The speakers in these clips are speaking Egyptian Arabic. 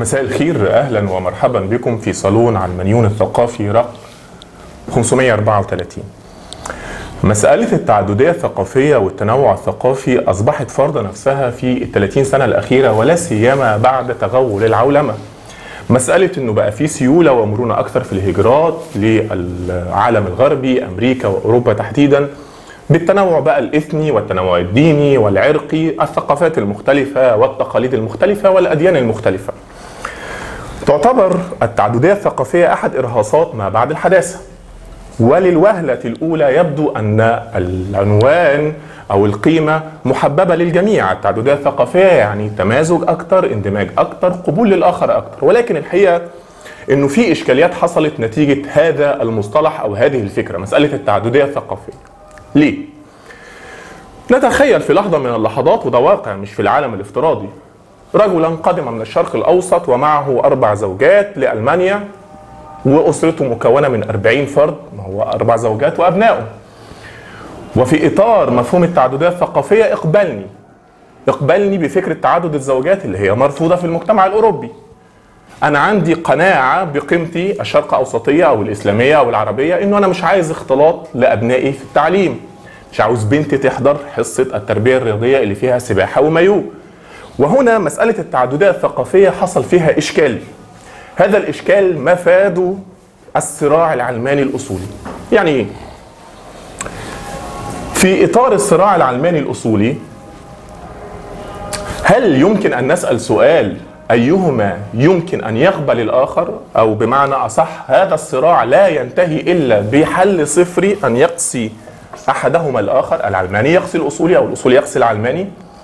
مساء الخير اهلا ومرحبا بكم في صالون علمانيون الثقافي رقم 534 مسألة التعددية الثقافية والتنوع الثقافي أصبحت فرض نفسها في ال 30 سنة الأخيرة ولا سيما بعد تغول العولمة. مسألة إنه بقى في سيولة ومرونة أكثر في الهجرات للعالم الغربي أمريكا وأوروبا تحديدا بالتنوع بقى الإثني والتنوع الديني والعرقي الثقافات المختلفة والتقاليد المختلفة والأديان المختلفة. تعتبر التعددية الثقافية أحد إرهاصات ما بعد الحداثة. وللوهلة الأولى يبدو أن العنوان أو القيمة محببة للجميع التعددية الثقافية يعني تمازج أكتر اندماج أكتر قبول للآخر أكتر ولكن الحقيقة أنه في إشكاليات حصلت نتيجة هذا المصطلح أو هذه الفكرة مسألة التعددية الثقافية ليه؟ نتخيل في لحظة من اللحظات وده واقع مش في العالم الافتراضي رجلا قدم من الشرق الأوسط ومعه أربع زوجات لألمانيا واسرته مكونه من 40 فرد ما هو اربع زوجات وابنائه وفي اطار مفهوم التعدديه الثقافيه اقبلني اقبلني بفكره تعدد الزوجات اللي هي مرفوضه في المجتمع الاوروبي انا عندي قناعه بقيمتي الشرق اوسطيه او الاسلاميه او العربيه انه انا مش عايز اختلاط لابنائي في التعليم مش عاوز بنتي تحضر حصه التربيه الرياضيه اللي فيها سباحه ومايو وهنا مساله التعدديه الثقافيه حصل فيها اشكال هذا الاشكال مفاده الصراع العلماني الاصولي يعني ايه في اطار الصراع العلماني الاصولي هل يمكن ان نسال سؤال ايهما يمكن ان يقبل الاخر او بمعنى اصح هذا الصراع لا ينتهي الا بحل صفري ان يقصي احدهما الاخر العلماني يقصي الاصولي او الاصولي يقصي العلماني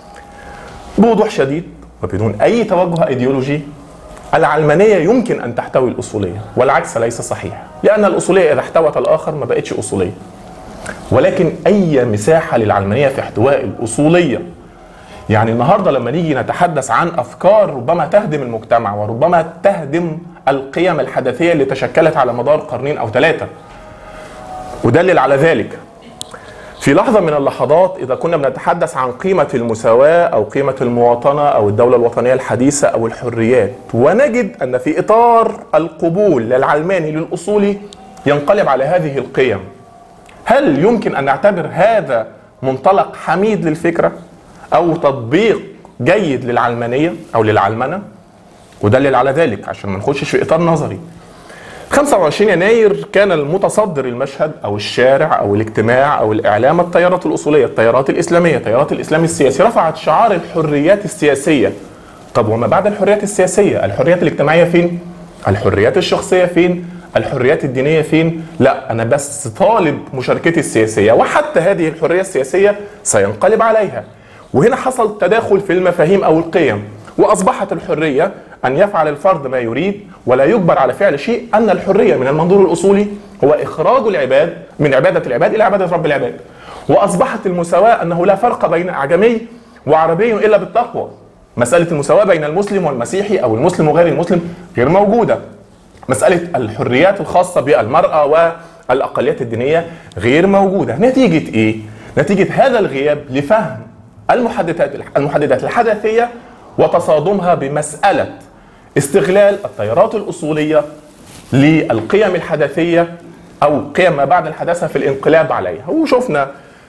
بوضوح شديد وبدون اي توجه ايديولوجي العلمانية يمكن أن تحتوي الأصولية والعكس ليس صحيح لأن الأصولية إذا احتوت الآخر ما بقتش أصولية ولكن أي مساحة للعلمانية في احتواء الأصولية يعني النهاردة لما نيجي نتحدث عن أفكار ربما تهدم المجتمع وربما تهدم القيم الحداثية اللي تشكلت على مدار قرنين أو ثلاثة ودلل على ذلك في لحظة من اللحظات إذا كنا بنتحدث عن قيمة المساواة أو قيمة المواطنة أو الدولة الوطنية الحديثة أو الحريات ونجد أن في إطار القبول للعلماني للأصولي ينقلب على هذه القيم هل يمكن أن نعتبر هذا منطلق حميد للفكرة أو تطبيق جيد للعلمانية أو للعلمنة ودلل على ذلك عشان ما نخشش في إطار نظري 25 يناير كان المتصدر المشهد او الشارع او الاجتماع او الاعلام التيارات الاصوليه، التيارات الاسلاميه، تيارات الاسلام السياسي رفعت شعار الحريات السياسيه. طب وما بعد الحريات السياسيه؟ الحريات الاجتماعيه فين؟ الحريات الشخصيه فين؟ الحريات الدينيه فين؟ لا انا بس طالب مشاركتي السياسيه وحتى هذه الحريه السياسيه سينقلب عليها. وهنا حصل تداخل في المفاهيم او القيم واصبحت الحريه ان يفعل الفرد ما يريد ولا يجبر على فعل شيء ان الحريه من المنظور الاصولي هو اخراج العباد من عباده العباد الى عباده رب العباد واصبحت المساواه انه لا فرق بين اعجمي وعربي الا بالتقوى مساله المساواه بين المسلم والمسيحي او المسلم وغير المسلم غير موجوده مساله الحريات الخاصه بالمراه والاقليات الدينيه غير موجوده نتيجه ايه نتيجه هذا الغياب لفهم المحددات المحددات الحدثيه وتصادمها بمساله استغلال التيارات الأصولية للقيم الحداثية أو قيم ما بعد الحداثة في الانقلاب عليها وشفنا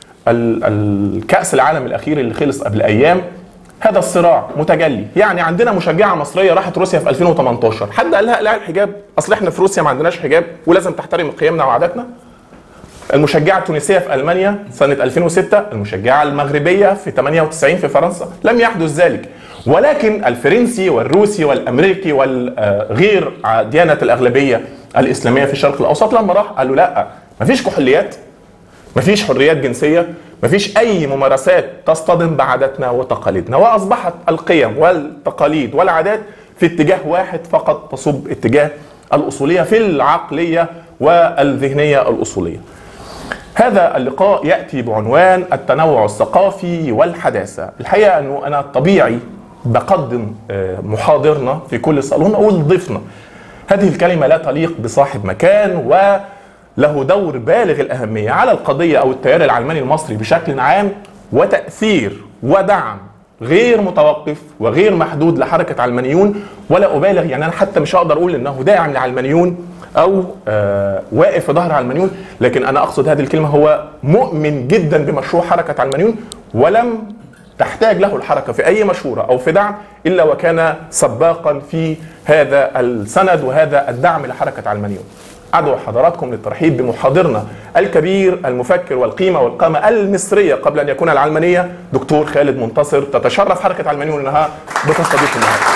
الكأس العالم الأخير اللي خلص قبل أيام هذا الصراع متجلي يعني عندنا مشجعة مصرية راحت روسيا في 2018 حد قال لها لا الحجاب أصل احنا في روسيا ما عندناش حجاب ولازم تحترم قيمنا وعاداتنا المشجعة التونسية في ألمانيا سنة 2006 المشجعة المغربية في 98 في فرنسا لم يحدث ذلك ولكن الفرنسي والروسي والامريكي والغير ديانه الاغلبيه الاسلاميه في الشرق الاوسط لما راح قالوا لا مفيش كحوليات مفيش حريات جنسيه مفيش اي ممارسات تصطدم بعاداتنا وتقاليدنا واصبحت القيم والتقاليد والعادات في اتجاه واحد فقط تصب اتجاه الاصوليه في العقليه والذهنيه الاصوليه. هذا اللقاء ياتي بعنوان التنوع الثقافي والحداثه، الحقيقه انه انا طبيعي بقدم محاضرنا في كل صالون اقول ضيفنا هذه الكلمه لا تليق بصاحب مكان وله دور بالغ الاهميه على القضيه او التيار العلماني المصري بشكل عام وتاثير ودعم غير متوقف وغير محدود لحركه علمانيون ولا ابالغ يعني انا حتى مش هقدر اقول انه داعم لعلمانيون او آه واقف في ظهر علمانيون لكن انا اقصد هذه الكلمه هو مؤمن جدا بمشروع حركه علمانيون ولم تحتاج له الحركه في اي مشوره او في دعم الا وكان سباقا في هذا السند وهذا الدعم لحركه علمانيون. ادعو حضراتكم للترحيب بمحاضرنا الكبير المفكر والقيمه والقامه المصريه قبل ان يكون العلمانيه دكتور خالد منتصر تتشرف حركه علمانيون انها بتستضيف النهارده.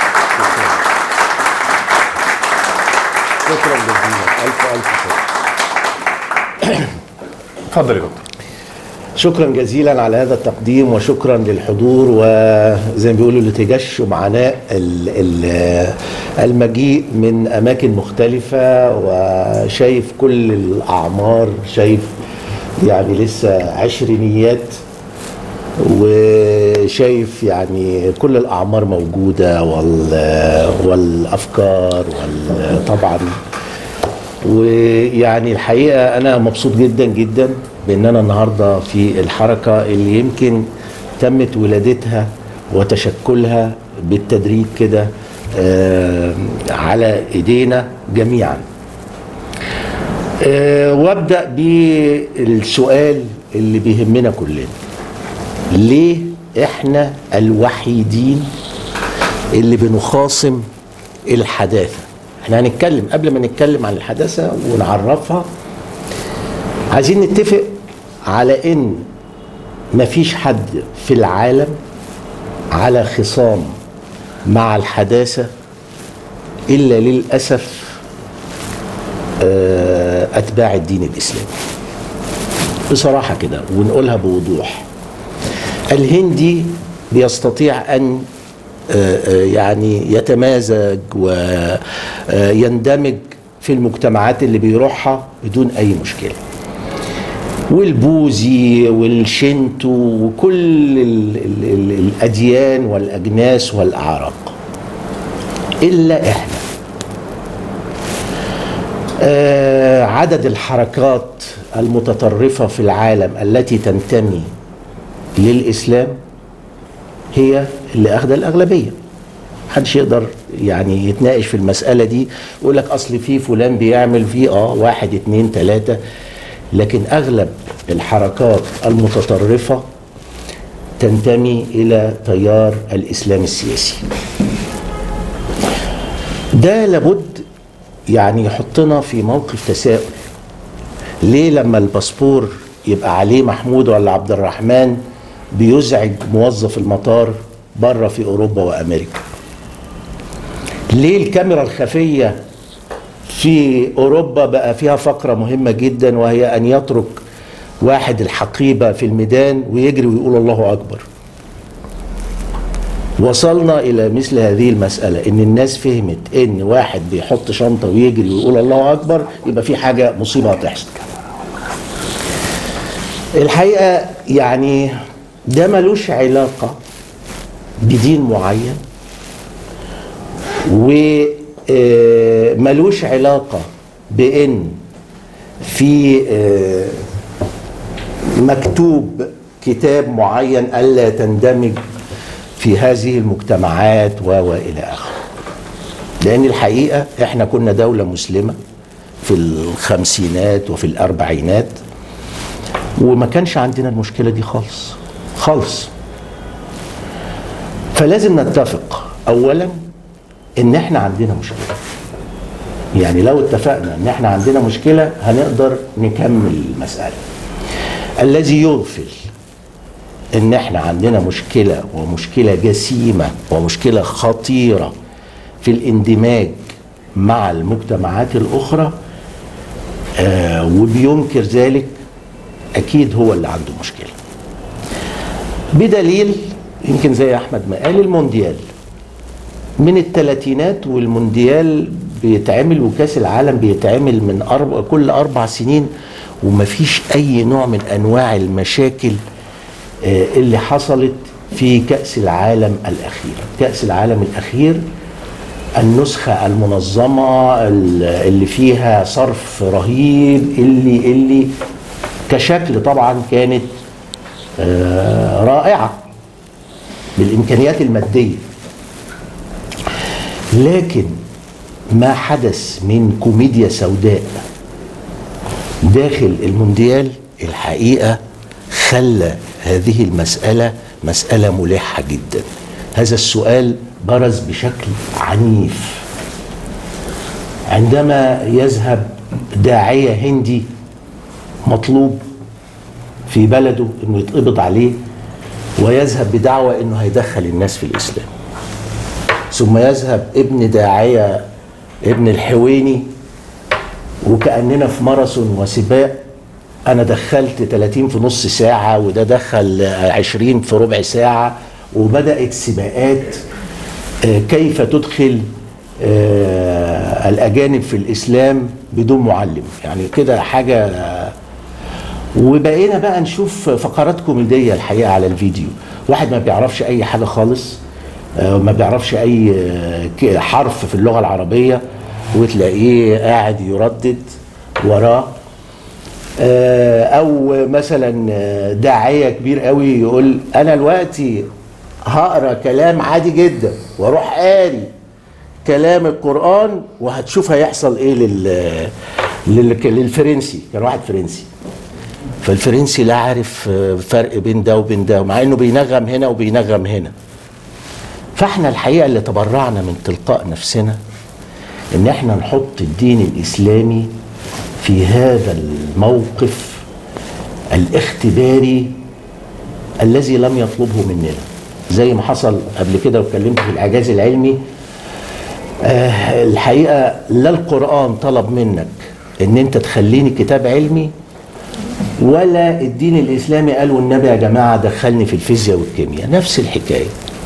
شكرا جزيلا الف الف شكر اتفضل يا دكتور. شكرا جزيلا على هذا التقديم وشكرا للحضور وزي ما بيقولوا لتجشم عناء ال- ال- المجيء من اماكن مختلفه وشايف كل الاعمار شايف يعني لسه عشرينيات وشايف يعني كل الاعمار موجوده وال والافكار وال طبعا ويعني الحقيقه انا مبسوط جدا جدا بان انا النهارده في الحركه اللي يمكن تمت ولادتها وتشكلها بالتدريج كده آه، على ايدينا جميعا آه، وابدا بالسؤال اللي بيهمنا كلنا ليه احنا الوحيدين اللي بنخاصم الحداثه احنا هنتكلم قبل ما نتكلم عن الحداثه ونعرفها عايزين نتفق على ان مفيش حد في العالم على خصام مع الحداثه الا للاسف آه، اتباع الدين الاسلامي بصراحه كده ونقولها بوضوح الهندي بيستطيع ان آه، آه، يعني يتمازج ويندمج في المجتمعات اللي بيروحها بدون اي مشكله والبوذي والشنتو وكل ال ال ال الاديان والاجناس والاعراق الا احنا آه، عدد الحركات المتطرفه في العالم التي تنتمي للاسلام هي اللي اخذ الاغلبيه محدش يقدر يعني يتناقش في المساله دي يقول لك اصل في فلان بيعمل فيه اه واحد اتنين تلاته لكن اغلب الحركات المتطرفه تنتمي الى تيار الاسلام السياسي ده لابد يعني يحطنا في موقف تساؤل ليه لما الباسبور يبقى عليه محمود ولا عبد الرحمن بيزعج موظف المطار بره في اوروبا وامريكا ليه الكاميرا الخفيه في اوروبا بقى فيها فقره مهمه جدا وهي ان يترك واحد الحقيبه في الميدان ويجري ويقول الله اكبر وصلنا الى مثل هذه المساله ان الناس فهمت ان واحد بيحط شنطه ويجري ويقول الله اكبر يبقى في حاجه مصيبه هتحصل الحقيقه يعني ده ملوش علاقه بدين معين وملوش علاقه بان في آه، مكتوب كتاب معين الا تندمج في هذه المجتمعات و والى اخره لان الحقيقه احنا كنا دوله مسلمه في الخمسينات وفي الاربعينات وما كانش عندنا المشكله دي خالص خالص فلازم نتفق اولا ان احنا عندنا مشكله يعني لو اتفقنا ان احنا عندنا مشكله هنقدر نكمل المساله الذي يغفل ان احنا عندنا مشكله ومشكله جسيمه ومشكله خطيره في الاندماج مع المجتمعات الاخرى آه وبينكر ذلك اكيد هو اللي عنده مشكله بدليل يمكن زي احمد ما قال المونديال من الثلاثينات والمونديال بيتعمل وكاس العالم بيتعمل من أربع كل اربع سنين ومفيش اي نوع من انواع المشاكل آه، اللي حصلت في كاس العالم الاخير كاس العالم الاخير النسخة المنظمة ال- اللي فيها صرف رهيب اللي اللي كشكل طبعا كانت آه، رائعة بالامكانيات الماديه لكن ما حدث من كوميديا سوداء داخل المونديال الحقيقه خلى هذه المساله مساله ملحه جدا هذا السؤال برز بشكل عنيف عندما يذهب داعيه هندي مطلوب في بلده انه يتقبض عليه ويذهب بدعوى انه هيدخل الناس في الاسلام ثم يذهب ابن داعيه ابن الحويني وكاننا في ماراثون وسباق انا دخلت 30 في نص ساعه وده دخل 20 في ربع ساعه وبدات سباقات آه، كيف تدخل آه، الاجانب في الاسلام بدون معلم يعني كده حاجه آه، وبقينا بقى نشوف فقرات كوميديه الحقيقه على الفيديو واحد ما بيعرفش اي حاجه خالص آه، ما بيعرفش اي آه، ك- حرف في اللغه العربيه وتلاقيه قاعد يردد وراه آه، او مثلا آه، داعيه كبير قوي يقول انا دلوقتي هقرا كلام عادي جدا واروح قاري كلام القران وهتشوف هيحصل ايه لل لل- للفرنسي كان واحد فرنسي فالفرنسي لا عارف آه، فرق بين ده وبين ده مع انه بينغم هنا وبينغم هنا فاحنا الحقيقه اللي تبرعنا من تلقاء نفسنا ان احنا نحط الدين الاسلامي في هذا الموقف الاختباري الذي لم يطلبه مننا زي ما حصل قبل كده واتكلمت في الاعجاز العلمي آه الحقيقه لا القران طلب منك ان انت تخليني كتاب علمي ولا الدين الاسلامي قال والنبي يا جماعه دخلني في الفيزياء والكيمياء نفس الحكايه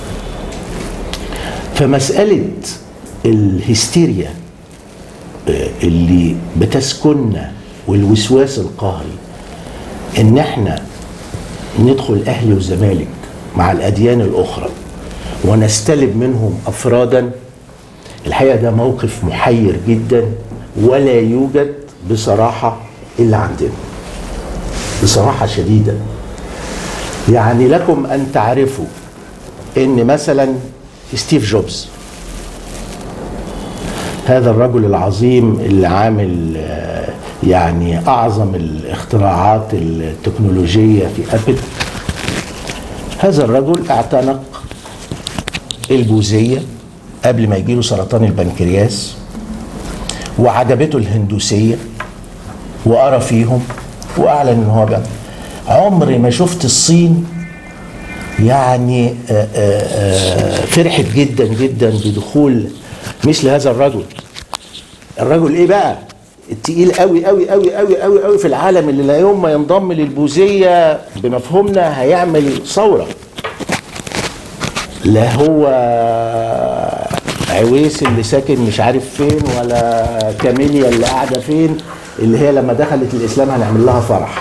فمساله الهستيريا آه، اللي بتسكننا والوسواس القهري ان احنا ندخل اهلي وزمالك مع الاديان الاخرى ونستلب منهم افرادا الحقيقه ده موقف محير جدا ولا يوجد بصراحه الا عندنا بصراحه شديده يعني لكم ان تعرفوا ان مثلا ستيف جوبز هذا الرجل العظيم اللي عامل آه، يعني اعظم الاختراعات التكنولوجيه في ابل هذا الرجل اعتنق البوذيه قبل ما يجيله سرطان البنكرياس وعجبته الهندوسيه وقرا فيهم واعلن ان هو بقى عمري ما شفت الصين يعني آه، آه، آه، فرحت جدا جدا بدخول مثل هذا الرجل الرجل ايه بقى التقيل قوي قوي قوي قوي قوي قوي في العالم اللي لا يوم ما ينضم للبوذيه بمفهومنا هيعمل ثوره لا هو عويس اللي ساكن مش عارف فين ولا كاميليا اللي قاعده فين اللي هي لما دخلت الاسلام هنعمل لها فرح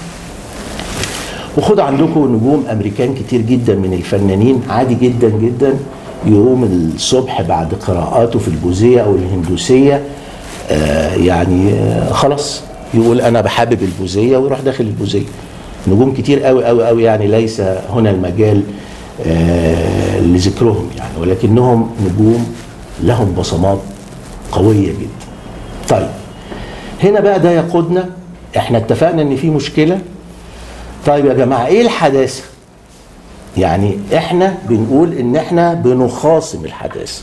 وخد عندكم نجوم امريكان كتير جدا من الفنانين عادي جدا جدا يقوم الصبح بعد قراءاته في البوذيه او الهندوسيه آه يعني آه خلاص يقول انا بحابب البوذيه ويروح داخل البوذيه نجوم كتير قوي قوي قوي يعني ليس هنا المجال آه لذكرهم يعني ولكنهم نجوم لهم بصمات قويه جدا طيب هنا بقى ده يقودنا احنا اتفقنا ان في مشكله طيب يا جماعه ايه الحداثه يعني احنا بنقول ان احنا بنخاصم الحداثه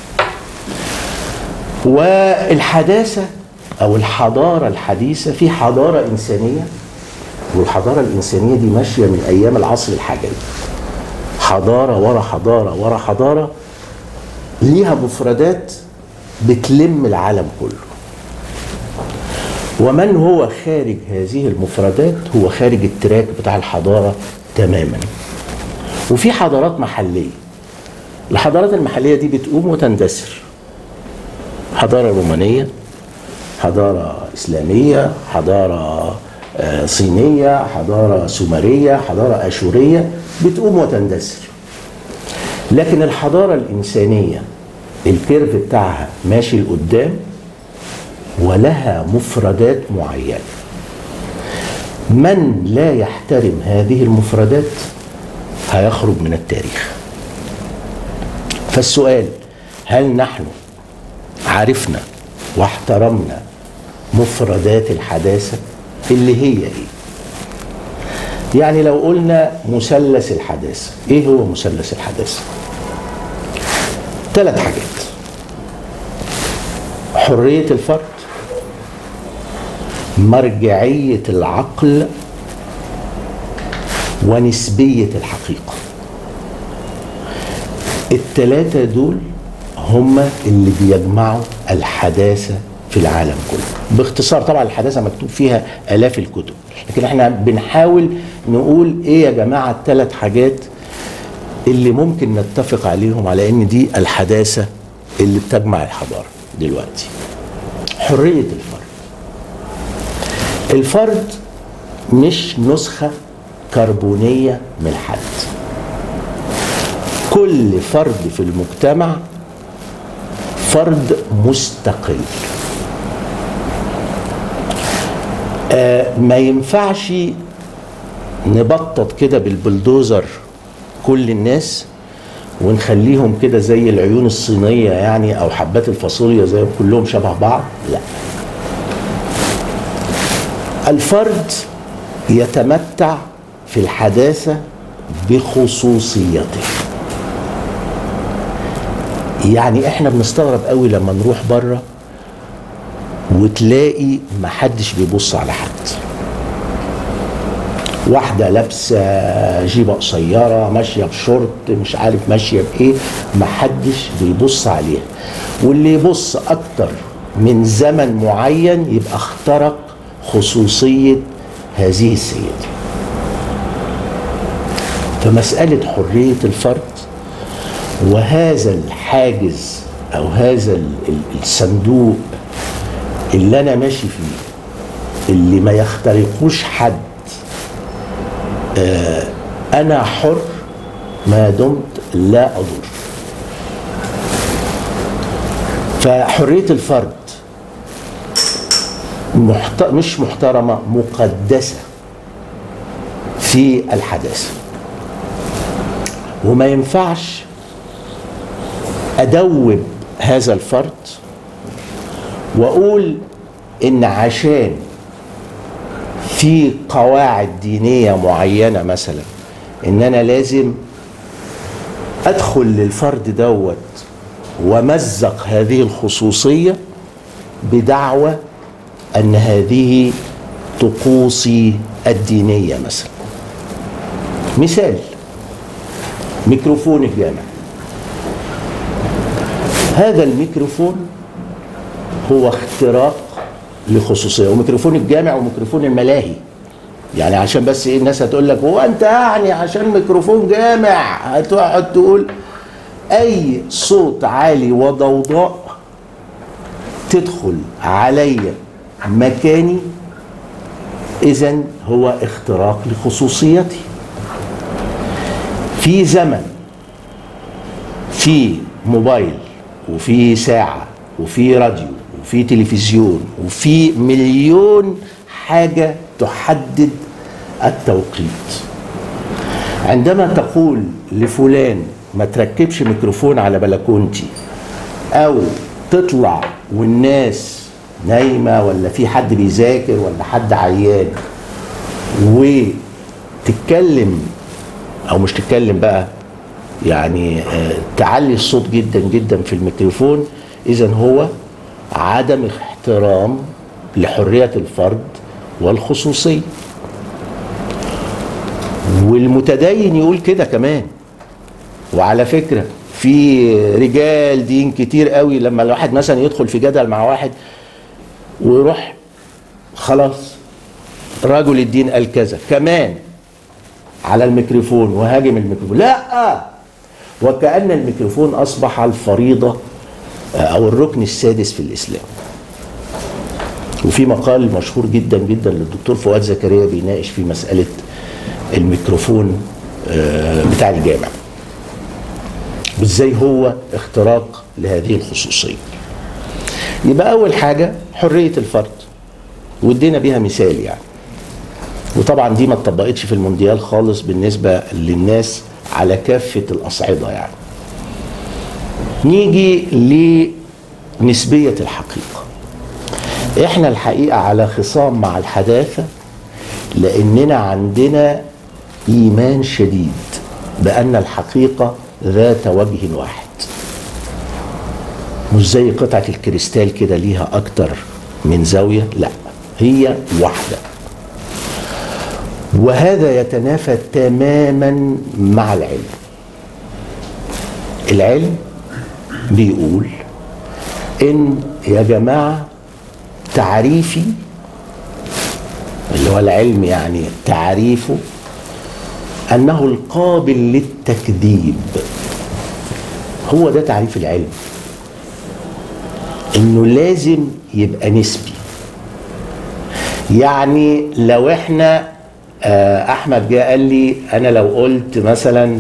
والحداثه او الحضاره الحديثه في حضاره انسانيه والحضاره الانسانيه دي ماشيه من ايام العصر الحجري حضاره ورا حضاره ورا حضاره ليها مفردات بتلم العالم كله ومن هو خارج هذه المفردات هو خارج التراك بتاع الحضاره تماما وفي حضارات محليه الحضارات المحليه دي بتقوم وتندثر حضاره رومانيه حضاره اسلاميه حضاره آه، صينيه حضاره سومريه حضاره اشوريه بتقوم وتندثر لكن الحضاره الانسانيه الكيرف بتاعها ماشي لقدام ولها مفردات معينه من لا يحترم هذه المفردات هيخرج من التاريخ فالسؤال هل نحن عرفنا واحترمنا مفردات الحداثة اللي هي ايه يعني لو قلنا مثلث الحداثة ايه هو مثلث الحداثة ثلاث حاجات حرية الفرد مرجعية العقل ونسبية الحقيقة التلاتة دول هما اللي بيجمعوا الحداثة في العالم كله باختصار طبعا الحداثة مكتوب فيها آلاف الكتب لكن احنا بنحاول نقول ايه يا جماعة الثلاث حاجات اللي ممكن نتفق عليهم على ان دي الحداثة اللي بتجمع الحضارة دلوقتي حرية الفرد الفرد مش نسخة كربونية من حد كل فرد في المجتمع فرد مستقل آه ما ينفعش نبطط كده بالبلدوزر كل الناس ونخليهم كده زي العيون الصينية يعني أو حبات الفاصوليا زي كلهم شبه بعض لا الفرد يتمتع في الحداثة بخصوصيته يعني احنا بنستغرب قوي لما نروح بره وتلاقي محدش بيبص على حد واحدة لابسة جيبة قصيرة ماشية بشورت مش عارف ماشية بإيه محدش بيبص عليها واللي يبص أكتر من زمن معين يبقى اخترق خصوصية هذه السيدة فمسألة حرية الفرد وهذا الحاجز أو هذا الصندوق اللي أنا ماشي فيه اللي ما يخترقوش حد آه أنا حر ما دمت لا أضر فحرية الفرد محت... مش محترمة مقدسة في الحداثة وما ينفعش أدوب هذا الفرد وأقول إن عشان في قواعد دينية معينة مثلا إن أنا لازم أدخل للفرد دوت ومزق هذه الخصوصية بدعوى أن هذه طقوسي الدينية مثلا مثال ميكروفون الجامع هذا الميكروفون هو اختراق لخصوصيه وميكروفون الجامع وميكروفون الملاهي يعني عشان بس ايه الناس هتقول لك هو انت يعني عشان ميكروفون جامع هتقعد تقول اي صوت عالي وضوضاء تدخل علي مكاني اذا هو اختراق لخصوصيتي في زمن في موبايل وفي ساعة وفي راديو وفي تلفزيون وفي مليون حاجة تحدد التوقيت عندما تقول لفلان ما تركبش ميكروفون على بلكونتي او تطلع والناس نايمة ولا في حد بيذاكر ولا حد عيان وتتكلم او مش تتكلم بقى يعني آه، تعلي الصوت جدا جدا في الميكروفون اذا هو عدم احترام لحريه الفرد والخصوصيه والمتدين يقول كده كمان وعلى فكره في رجال دين كتير قوي لما الواحد مثلا يدخل في جدل مع واحد ويروح خلاص رجل الدين قال كذا كمان على الميكروفون وهاجم الميكروفون لا وكأن الميكروفون أصبح الفريضة أو الركن السادس في الإسلام وفي مقال مشهور جدا جدا للدكتور فؤاد زكريا بيناقش في مسألة الميكروفون آه، بتاع الجامع وازاي هو اختراق لهذه الخصوصية يبقى أول حاجة حرية الفرد وادينا بيها مثال يعني وطبعا دي ما اتطبقتش في المونديال خالص بالنسبه للناس على كافه الاصعده يعني نيجي لنسبية الحقيقة احنا الحقيقة على خصام مع الحداثة لأننا عندنا إيمان شديد بأن الحقيقة ذات وجه واحد مش زي قطعة الكريستال كده ليها أكتر من زاوية لا هي واحدة وهذا يتنافى تماما مع العلم العلم بيقول ان يا جماعه تعريفي اللي هو العلم يعني تعريفه انه القابل للتكذيب هو ده تعريف العلم انه لازم يبقى نسبي يعني لو احنا آه، احمد جه قال لي انا لو قلت مثلا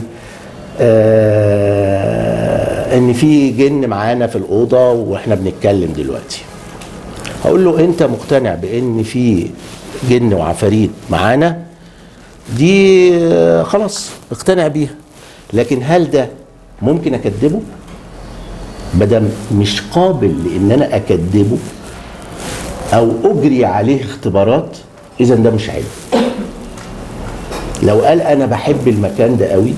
آه، ان في جن معانا في الاوضه واحنا بنتكلم دلوقتي هقول له انت مقتنع بان في جن وعفاريت معانا دي آه، خلاص اقتنع بيها لكن هل ده ممكن اكذبه بدل مش قابل لان انا اكذبه او اجري عليه اختبارات اذا ده مش علم لو قال انا بحب المكان ده قوي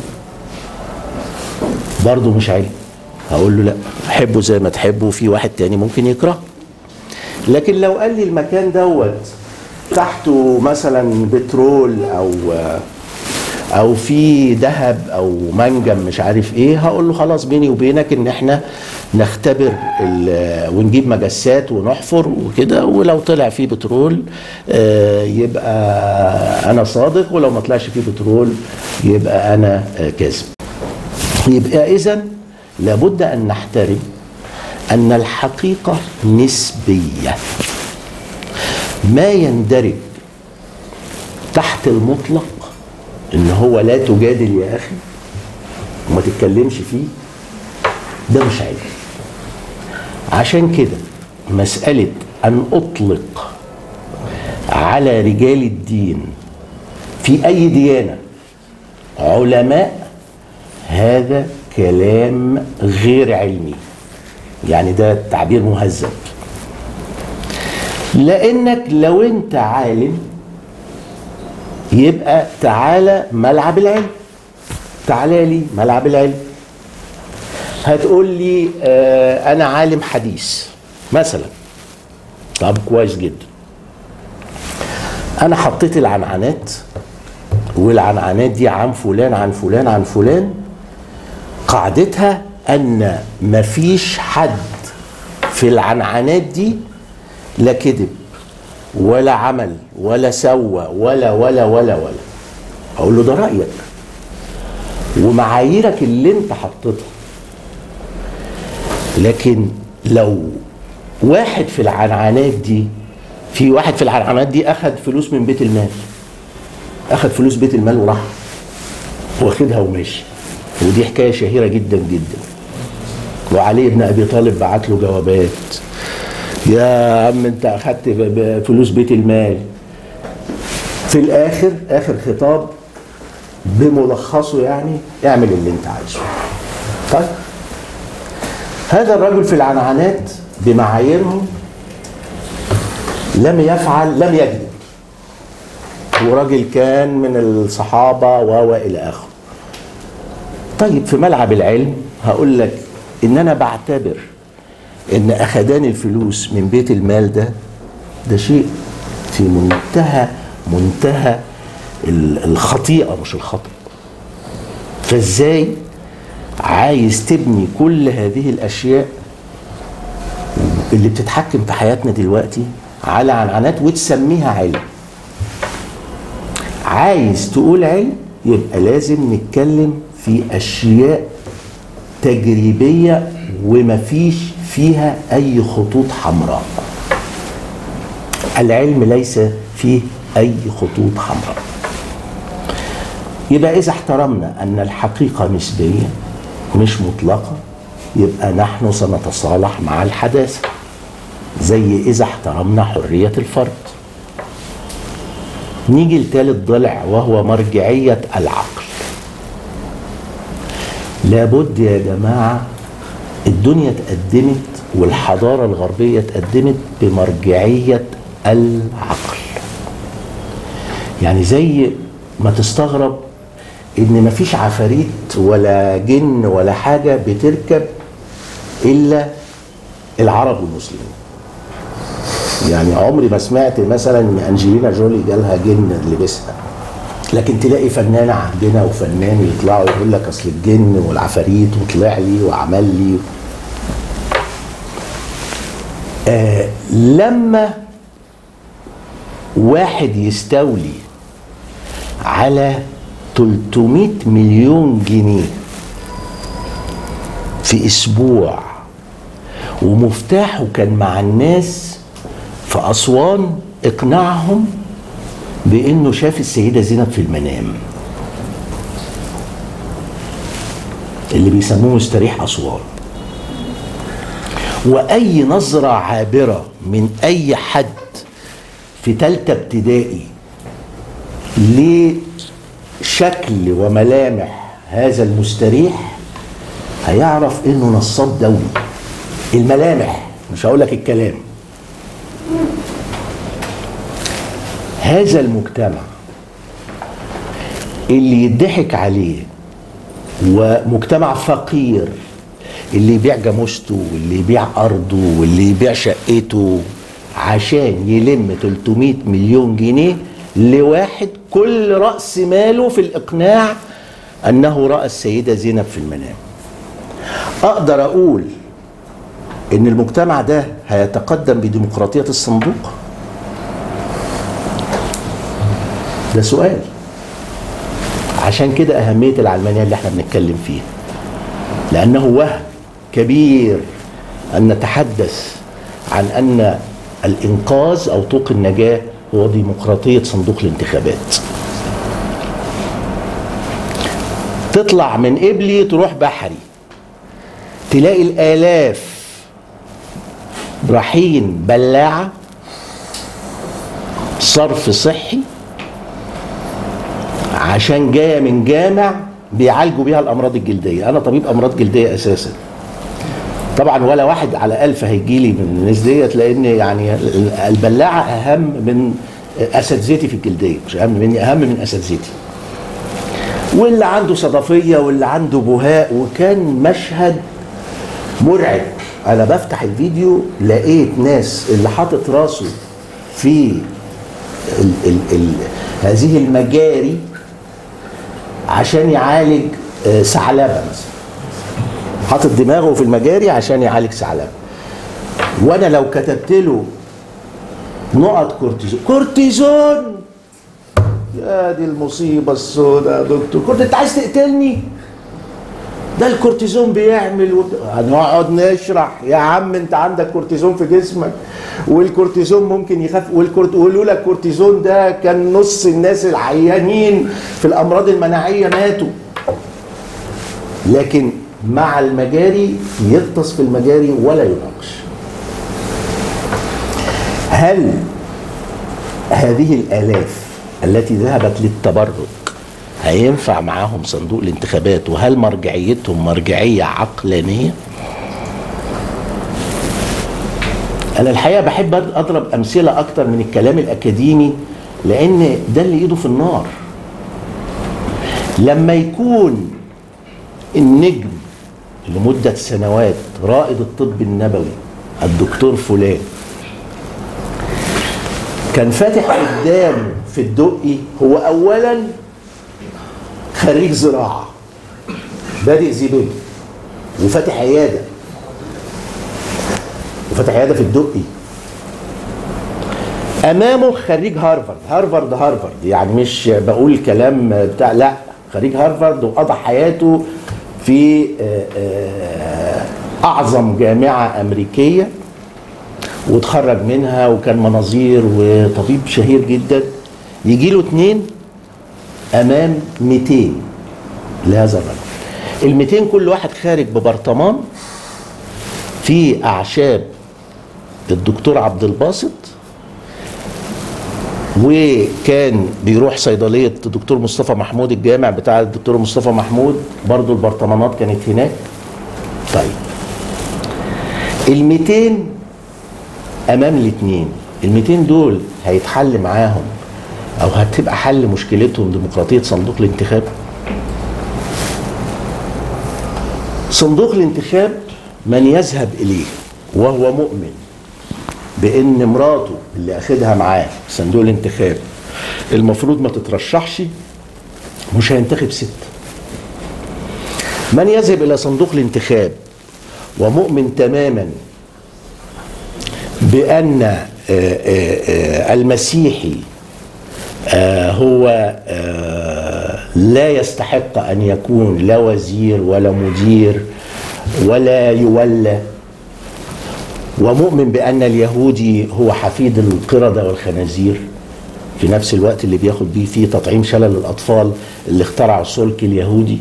برضه مش علم هقول له لا احبه زي ما تحبه وفي واحد تاني ممكن يكرهه لكن لو قال لي المكان دوت تحته مثلا بترول او او في ذهب او منجم مش عارف ايه هقول له خلاص بيني وبينك ان احنا نختبر ال- ونجيب مجسات ونحفر وكده ولو طلع فيه بترول آه، يبقى انا صادق ولو ما طلعش فيه بترول يبقى انا آه، كاذب يبقى اذا لابد ان نحترم ان الحقيقه نسبيه ما يندرج تحت المطلق ان هو لا تجادل يا اخي وما تتكلمش فيه ده مش علم عشان كده مسألة أن أطلق على رجال الدين في أي ديانة علماء هذا كلام غير علمي يعني ده تعبير مهذب لأنك لو أنت عالم يبقى تعالى ملعب العلم تعالى لي ملعب العلم هتقول لي آه انا عالم حديث مثلا طب كويس جدا انا حطيت العنعنات والعنعنات دي عن فلان عن فلان عن فلان قاعدتها ان مفيش حد في العنعنات دي لا كذب ولا عمل ولا سوى ولا ولا ولا ولا اقول له ده رايك ومعاييرك اللي انت حطيتها لكن لو واحد في العنعنات دي في واحد في العنعنات دي اخذ فلوس من بيت المال اخذ فلوس بيت المال وراح واخدها وماشي ودي حكايه شهيره جدا جدا وعلي بن ابي طالب بعت له جوابات يا عم انت اخدت ب- ب- فلوس بيت المال في الاخر اخر خطاب بملخصه يعني اعمل اللي انت عايزه طيب هذا الرجل في العنعنات بمعاييرهم لم يفعل لم يكذب هو راجل كان من الصحابة و و إلى آخره طيب في ملعب العلم هقول لك إن أنا بعتبر إن أخدان الفلوس من بيت المال ده ده شيء في منتهى منتهى ال- الخطيئة مش الخطأ فازاي عايز تبني كل هذه الاشياء اللي بتتحكم في حياتنا دلوقتي على عنعنات وتسميها علم عايز تقول علم يبقى لازم نتكلم في اشياء تجريبيه ومفيش فيها اي خطوط حمراء العلم ليس فيه اي خطوط حمراء يبقى اذا احترمنا ان الحقيقه نسبيه مش مطلقه يبقى نحن سنتصالح مع الحداثه زي اذا احترمنا حريه الفرد نيجي لثالث ضلع وهو مرجعيه العقل لابد يا جماعه الدنيا اتقدمت والحضارة الغربية اتقدمت بمرجعية العقل يعني زي ما تستغرب ان مفيش عفاريت ولا جن ولا حاجة بتركب الا العرب والمسلمين يعني عمري ما سمعت مثلا ان انجلينا جولي جالها جن لبسها لكن تلاقي فنانة عندنا وفنان يطلعوا يقول لك اصل الجن والعفاريت وطلع لي وعمل لي آه لما واحد يستولي على 300 مليون جنيه في اسبوع ومفتاحه كان مع الناس في اسوان اقنعهم بانه شاف السيده زينب في المنام اللي بيسموه مستريح اسوان واي نظره عابره من اي حد في تالتة ابتدائي لشكل وملامح هذا المستريح هيعرف انه نصاب دولي الملامح مش هقول لك الكلام هذا المجتمع اللي يضحك عليه ومجتمع فقير اللي يبيع جاموسته واللي يبيع ارضه واللي يبيع شقته عشان يلم 300 مليون جنيه لواحد كل راس ماله في الاقناع انه راى السيده زينب في المنام اقدر اقول ان المجتمع ده هيتقدم بديمقراطيه الصندوق ده سؤال عشان كده أهمية العلمانية اللي احنا بنتكلم فيها لأنه وهم كبير أن نتحدث عن أن الإنقاذ أو طوق النجاة هو ديمقراطية صندوق الانتخابات تطلع من قبلي تروح بحري تلاقي الآلاف رايحين بلاعة صرف صحي عشان جايه من جامع بيعالجوا بيها الامراض الجلديه انا طبيب امراض جلديه اساسا طبعا ولا واحد على ألف هيجي لي من الناس ديت لان يعني البلاعه اهم من اساتذتي في الجلديه مش اهم مني اهم من اساتذتي واللي عنده صدفيه واللي عنده بهاء وكان مشهد مرعب انا بفتح الفيديو لقيت ناس اللي حاطط راسه في ال ال ال هذه المجاري عشان يعالج ثعلبه مثلا حاطط دماغه في المجاري عشان يعالج ثعلبه وانا لو كتبت له نقط كورتيزون كورتيزون يا دي المصيبه السوداء يا دكتور كنت انت عايز تقتلني ده الكورتيزون بيعمل وب... هنقعد نشرح يا عم انت عندك كورتيزون في جسمك والكورتيزون ممكن يخف والكورت ولولا الكورتيزون ده كان نص الناس العيانين في الامراض المناعيه ماتوا لكن مع المجاري يغطس في المجاري ولا يناقش هل هذه الالاف التي ذهبت للتبرك هينفع معاهم صندوق الانتخابات وهل مرجعيتهم مرجعيه عقلانيه؟ انا الحقيقه بحب اضرب امثله اكتر من الكلام الاكاديمي لان ده اللي ايده في النار لما يكون النجم لمده سنوات رائد الطب النبوي الدكتور فلان كان فاتح قدامه في الدقي هو اولا خريج زراعه بادئ زبيب وفاتح عياده وفتح عياده في الدقي امامه خريج هارفارد هارفارد هارفارد يعني مش بقول كلام بتاع لا خريج هارفارد وقضى حياته في اعظم جامعه امريكيه وتخرج منها وكان مناظير وطبيب شهير جدا يجي له اتنين امام 200 لهذا الرجل ال 200 كل واحد خارج ببرطمان في اعشاب الدكتور عبد الباسط وكان بيروح صيدليه الدكتور مصطفى محمود الجامع بتاع الدكتور مصطفى محمود برضو البرطمانات كانت هناك طيب ال 200 امام الاثنين ال 200 دول هيتحل معاهم او هتبقى حل مشكلتهم ديمقراطيه صندوق الانتخاب صندوق الانتخاب من يذهب اليه وهو مؤمن بان مراته اللي اخدها معاه صندوق الانتخاب المفروض ما تترشحش مش هينتخب ست من يذهب الى صندوق الانتخاب ومؤمن تماما بان آه، آه، آه، المسيحي آه، هو آه، لا يستحق ان يكون لا وزير ولا مدير ولا يولى ومؤمن بان اليهودي هو حفيد القرده والخنازير في نفس الوقت اللي بياخد بيه فيه تطعيم شلل الاطفال اللي اخترعوا السلك اليهودي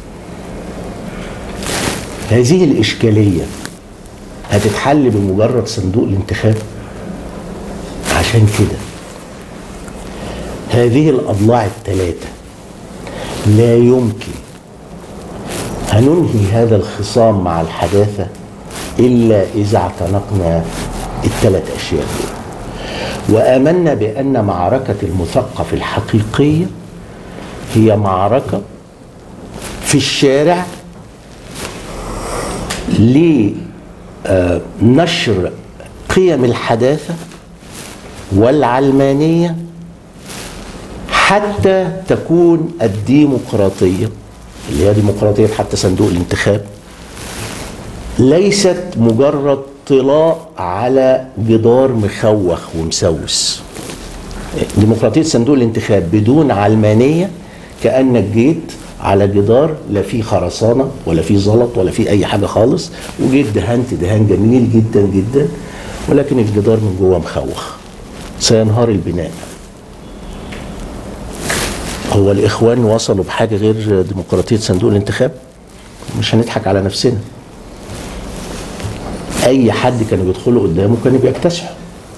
هذه الاشكاليه هتتحل بمجرد صندوق الانتخاب عشان كده هذه الاضلاع الثلاثه لا يمكن هننهي هذا الخصام مع الحداثه الا اذا اعتنقنا الثلاث اشياء دول وامنا بان معركه المثقف الحقيقيه هي معركه في الشارع لنشر قيم الحداثه والعلمانيه حتى تكون الديمقراطيه اللي هي ديمقراطيه حتى صندوق الانتخاب ليست مجرد طلاء على جدار مخوخ ومسوس ديمقراطيه صندوق الانتخاب بدون علمانيه كانك جيت على جدار لا فيه خرسانه ولا فيه زلط ولا فيه اي حاجه خالص وجيت دهنت دهان جميل جدا جدا ولكن الجدار من جوه مخوخ سينهار البناء هو الاخوان وصلوا بحاجه غير ديمقراطيه صندوق الانتخاب مش هنضحك على نفسنا اي حد كانوا بيدخلوا قدامه كانوا بيكتسحوا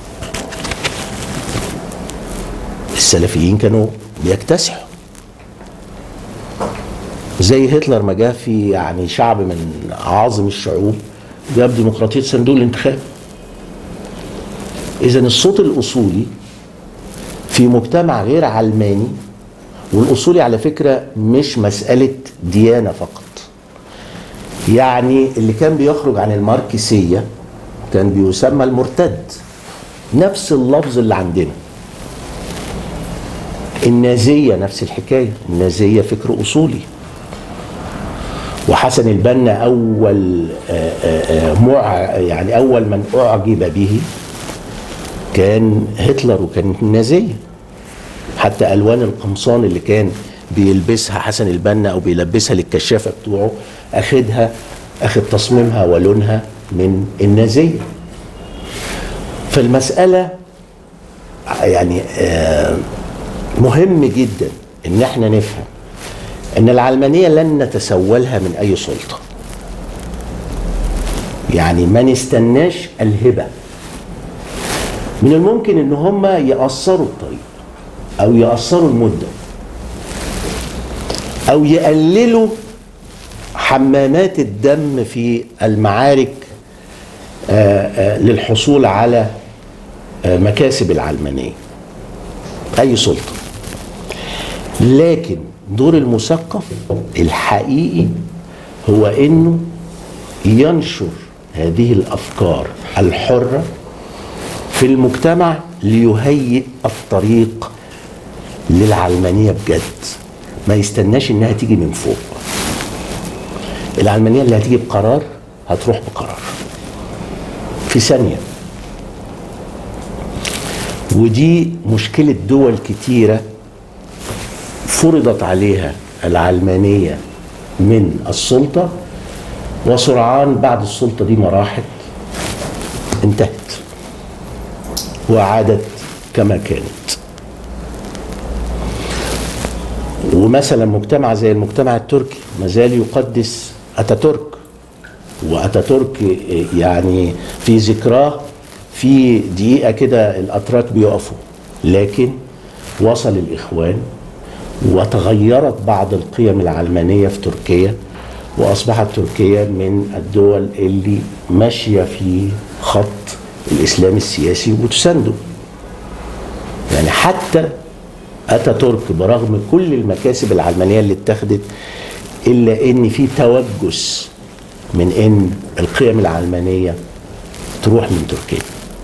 السلفيين كانوا بيكتسحوا زي هتلر ما جه في يعني شعب من اعظم الشعوب جاب ديمقراطيه صندوق الانتخاب اذا الصوت الاصولي في مجتمع غير علماني والاصولي على فكره مش مساله ديانه فقط يعني اللي كان بيخرج عن الماركسيه كان بيسمى المرتد نفس اللفظ اللي عندنا النازيه نفس الحكايه النازيه فكر اصولي وحسن البنا اول آآ آآ مع يعني اول من اعجب به كان هتلر وكان النازيه حتى الوان القمصان اللي كان بيلبسها حسن البنا او بيلبسها للكشافه بتوعه اخدها اخد تصميمها ولونها من النازيه فالمساله يعني آه مهم جدا ان احنا نفهم ان العلمانيه لن نتسولها من اي سلطه يعني ما نستناش الهبه من الممكن ان هم يقصروا الطريق او يقصروا المده او يقللوا حمامات الدم في المعارك آآ آآ للحصول على مكاسب العلمانيه اي سلطه لكن دور المثقف الحقيقي هو انه ينشر هذه الافكار الحره في المجتمع ليهيئ الطريق للعلمانيه بجد ما يستناش انها تيجي من فوق العلمانيه اللي هتيجي بقرار هتروح بقرار في ثانيه ودي مشكله دول كتيره فرضت عليها العلمانيه من السلطه وسرعان بعد السلطه دي ما راحت انتهت وعادت كما كانت ومثلا مجتمع زي المجتمع التركي ما زال يقدس اتاتورك واتاتورك يعني في ذكراه في دقيقه كده الاتراك بيقفوا لكن وصل الاخوان وتغيرت بعض القيم العلمانيه في تركيا واصبحت تركيا من الدول اللي ماشيه في خط الاسلام السياسي وتسانده يعني حتى اتاتورك برغم كل المكاسب العلمانيه اللي اتخذت الا ان في توجس من ان القيم العلمانيه تروح من تركيا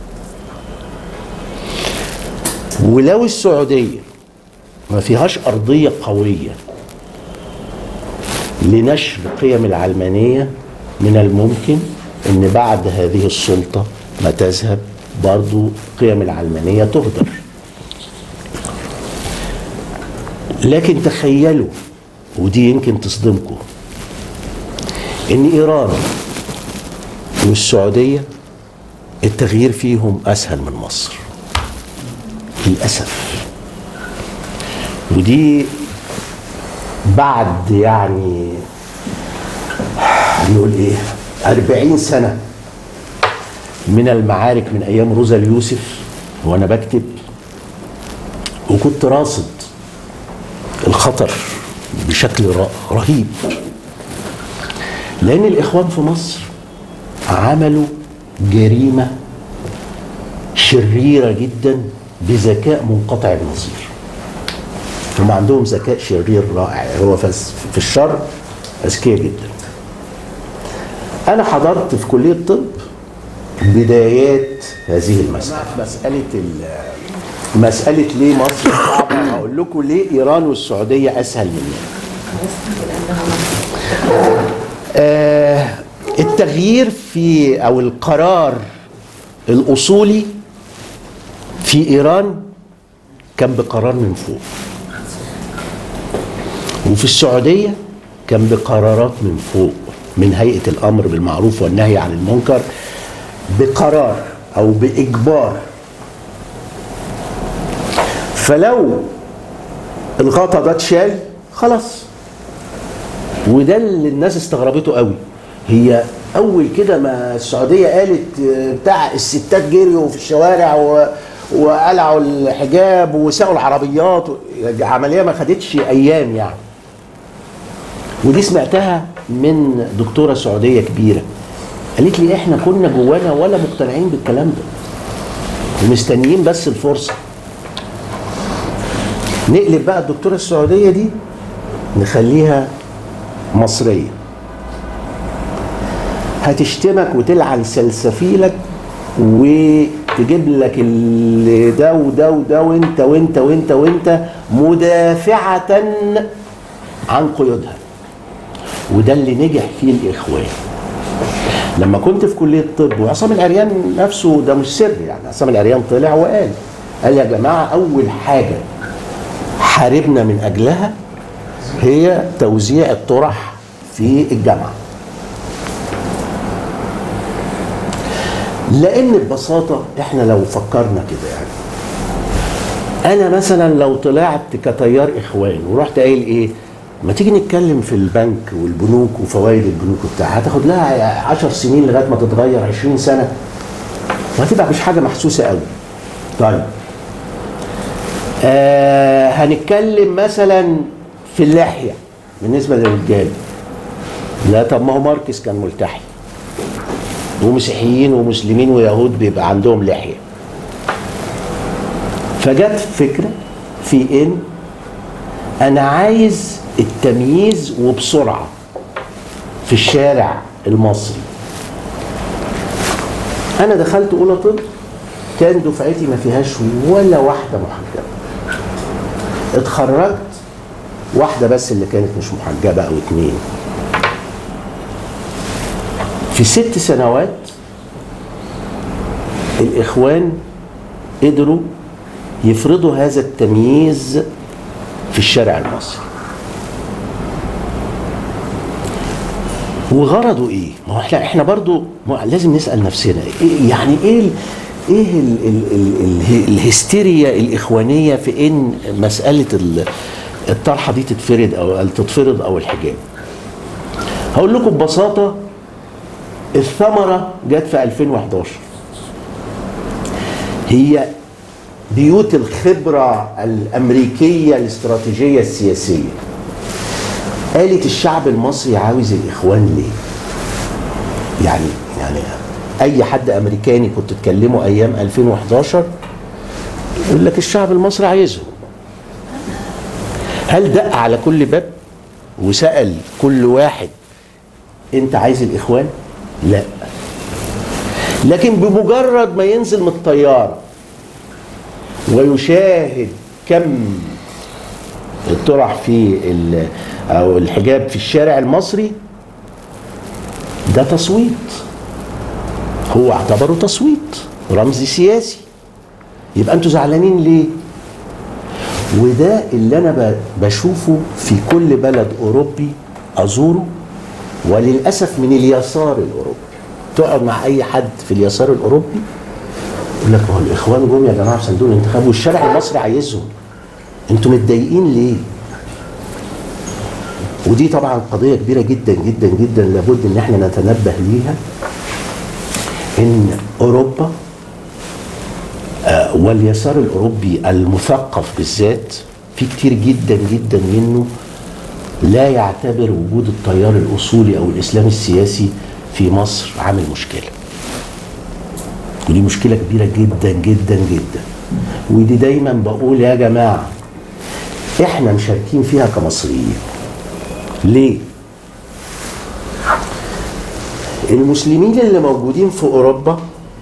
ولو السعوديه ما فيهاش ارضيه قويه لنشر قيم العلمانيه من الممكن ان بعد هذه السلطه ما تذهب برضو قيم العلمانيه تهدر لكن تخيلوا ودي يمكن تصدمكم ان ايران والسعوديه التغيير فيهم اسهل من مصر للاسف ودي بعد يعني نقول ايه أربعين سنة من المعارك من أيام روزا اليوسف وأنا بكتب وكنت راصد الخطر بشكل ر- رهيب لأن الإخوان في مصر عملوا جريمة شريرة جدا بذكاء منقطع النظير هم عندهم ذكاء شرير رائع هو فس- في الشر اذكياء جدا انا حضرت في كليه الطب بدايات هذه المساله مساله ال- مساله ليه مصر صعبه هقول لكم ليه ايران والسعوديه اسهل مننا آه التغيير في او القرار الاصولي في ايران كان بقرار من فوق وفي السعودية كان بقرارات من فوق من هيئة الأمر بالمعروف والنهي عن المنكر بقرار أو بإجبار فلو الغطا ده اتشال خلاص وده اللي الناس استغربته قوي هي اول كده ما السعوديه قالت آه، بتاع الستات جريوا في الشوارع و... وقلعوا الحجاب وساقوا العربيات و... عمليه ما خدتش ايام يعني ودي سمعتها من دكتوره سعوديه كبيره قالت لي احنا كنا جوانا ولا مقتنعين بالكلام ده ومستنيين بس الفرصه نقلب بقى الدكتوره السعوديه دي نخليها مصريه هتشتمك وتلعن سلسفيلك وتجيب لك ال- ده وده وده وانت وانت وانت وانت مدافعة عن قيودها وده اللي نجح فيه الإخوان لما كنت في كلية الطب وعصام العريان نفسه ده مش سر يعني عصام العريان طلع وقال قال يا جماعة أول حاجة حاربنا من أجلها هي توزيع الطرح في الجامعة لان ببساطه احنا لو فكرنا كده يعني انا مثلا لو طلعت كتيار اخوان ورحت قايل ايه ما تيجي نتكلم في البنك والبنوك وفوائد البنوك وبتاع هتاخد لها 10 سنين لغايه ما تتغير 20 سنه وهتبقى مش حاجه محسوسه قوي طيب آه هنتكلم مثلا في اللحيه بالنسبه للرجال لا طب ما هو ماركس كان ملتحي ومسيحيين ومسلمين ويهود بيبقى عندهم لحيه فجت فكره في ان انا عايز التمييز وبسرعه في الشارع المصري انا دخلت اولى طب كان دفعتي ما فيهاش ولا واحده محجبه اتخرجت واحده بس اللي كانت مش محجبه او اتنين في ست سنوات الإخوان قدروا يفرضوا هذا التمييز في الشارع المصري وغرضه ايه؟ ما هو احنا احنا برضو ما هو لازم نسال نفسنا إيه يعني ايه ال ايه ال ال ال ال الهستيريا الاخوانيه في ان مساله ال- الطرحه دي تتفرض او تتفرض او الحجاب؟ هقول لكم ببساطه الثمرة جت في 2011 هي بيوت الخبرة الأمريكية الاستراتيجية السياسية قالت الشعب المصري عاوز الاخوان ليه يعني يعني اي حد امريكاني كنت تكلمه ايام 2011 يقول لك الشعب المصري عايزهم هل دق على كل باب وسال كل واحد انت عايز الاخوان لا لكن بمجرد ما ينزل من الطياره ويشاهد كم الطرح في ال- او الحجاب في الشارع المصري ده تصويت هو اعتبره تصويت رمز سياسي يبقى انتوا زعلانين ليه وده اللي انا ب- بشوفه في كل بلد اوروبي ازوره وللاسف من اليسار الاوروبي تقعد مع اي حد في اليسار الاوروبي يقول لك هو الاخوان جم يا جماعه في صندوق الانتخاب والشارع المصري عايزهم انتوا متضايقين ليه؟ ودي طبعا قضيه كبيره جدا جدا جدا لابد ان احنا نتنبه ليها ان اوروبا آه، واليسار الاوروبي المثقف بالذات في كتير جدا جدا منه لا يعتبر وجود التيار الاصولي او الاسلام السياسي في مصر عامل مشكله ودي مشكله كبيره جدا جدا جدا ودي دايما بقول يا جماعه احنا مشاركين فيها كمصريين ليه المسلمين اللي موجودين في اوروبا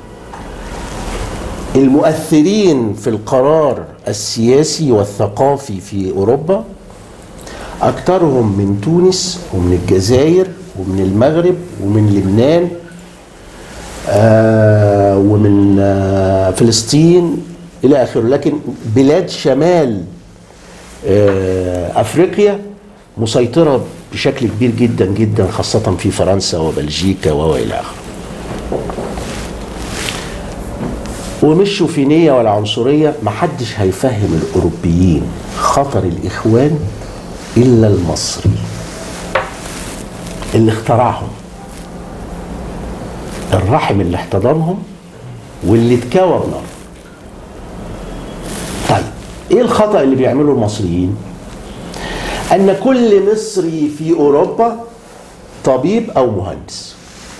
المؤثرين في القرار السياسي والثقافي في اوروبا اكثرهم من تونس ومن الجزائر ومن المغرب ومن لبنان آه ومن آه فلسطين الى اخره لكن بلاد شمال آه افريقيا مسيطره بشكل كبير جدا جدا خاصه في فرنسا وبلجيكا والى اخره ومش شوفينية ولا عنصرية محدش هيفهم الأوروبيين خطر الإخوان إلا المصري اللي اخترعهم الرحم اللي احتضنهم واللي اتكوى بنار طيب ايه الخطأ اللي بيعمله المصريين ان كل مصري في اوروبا طبيب او مهندس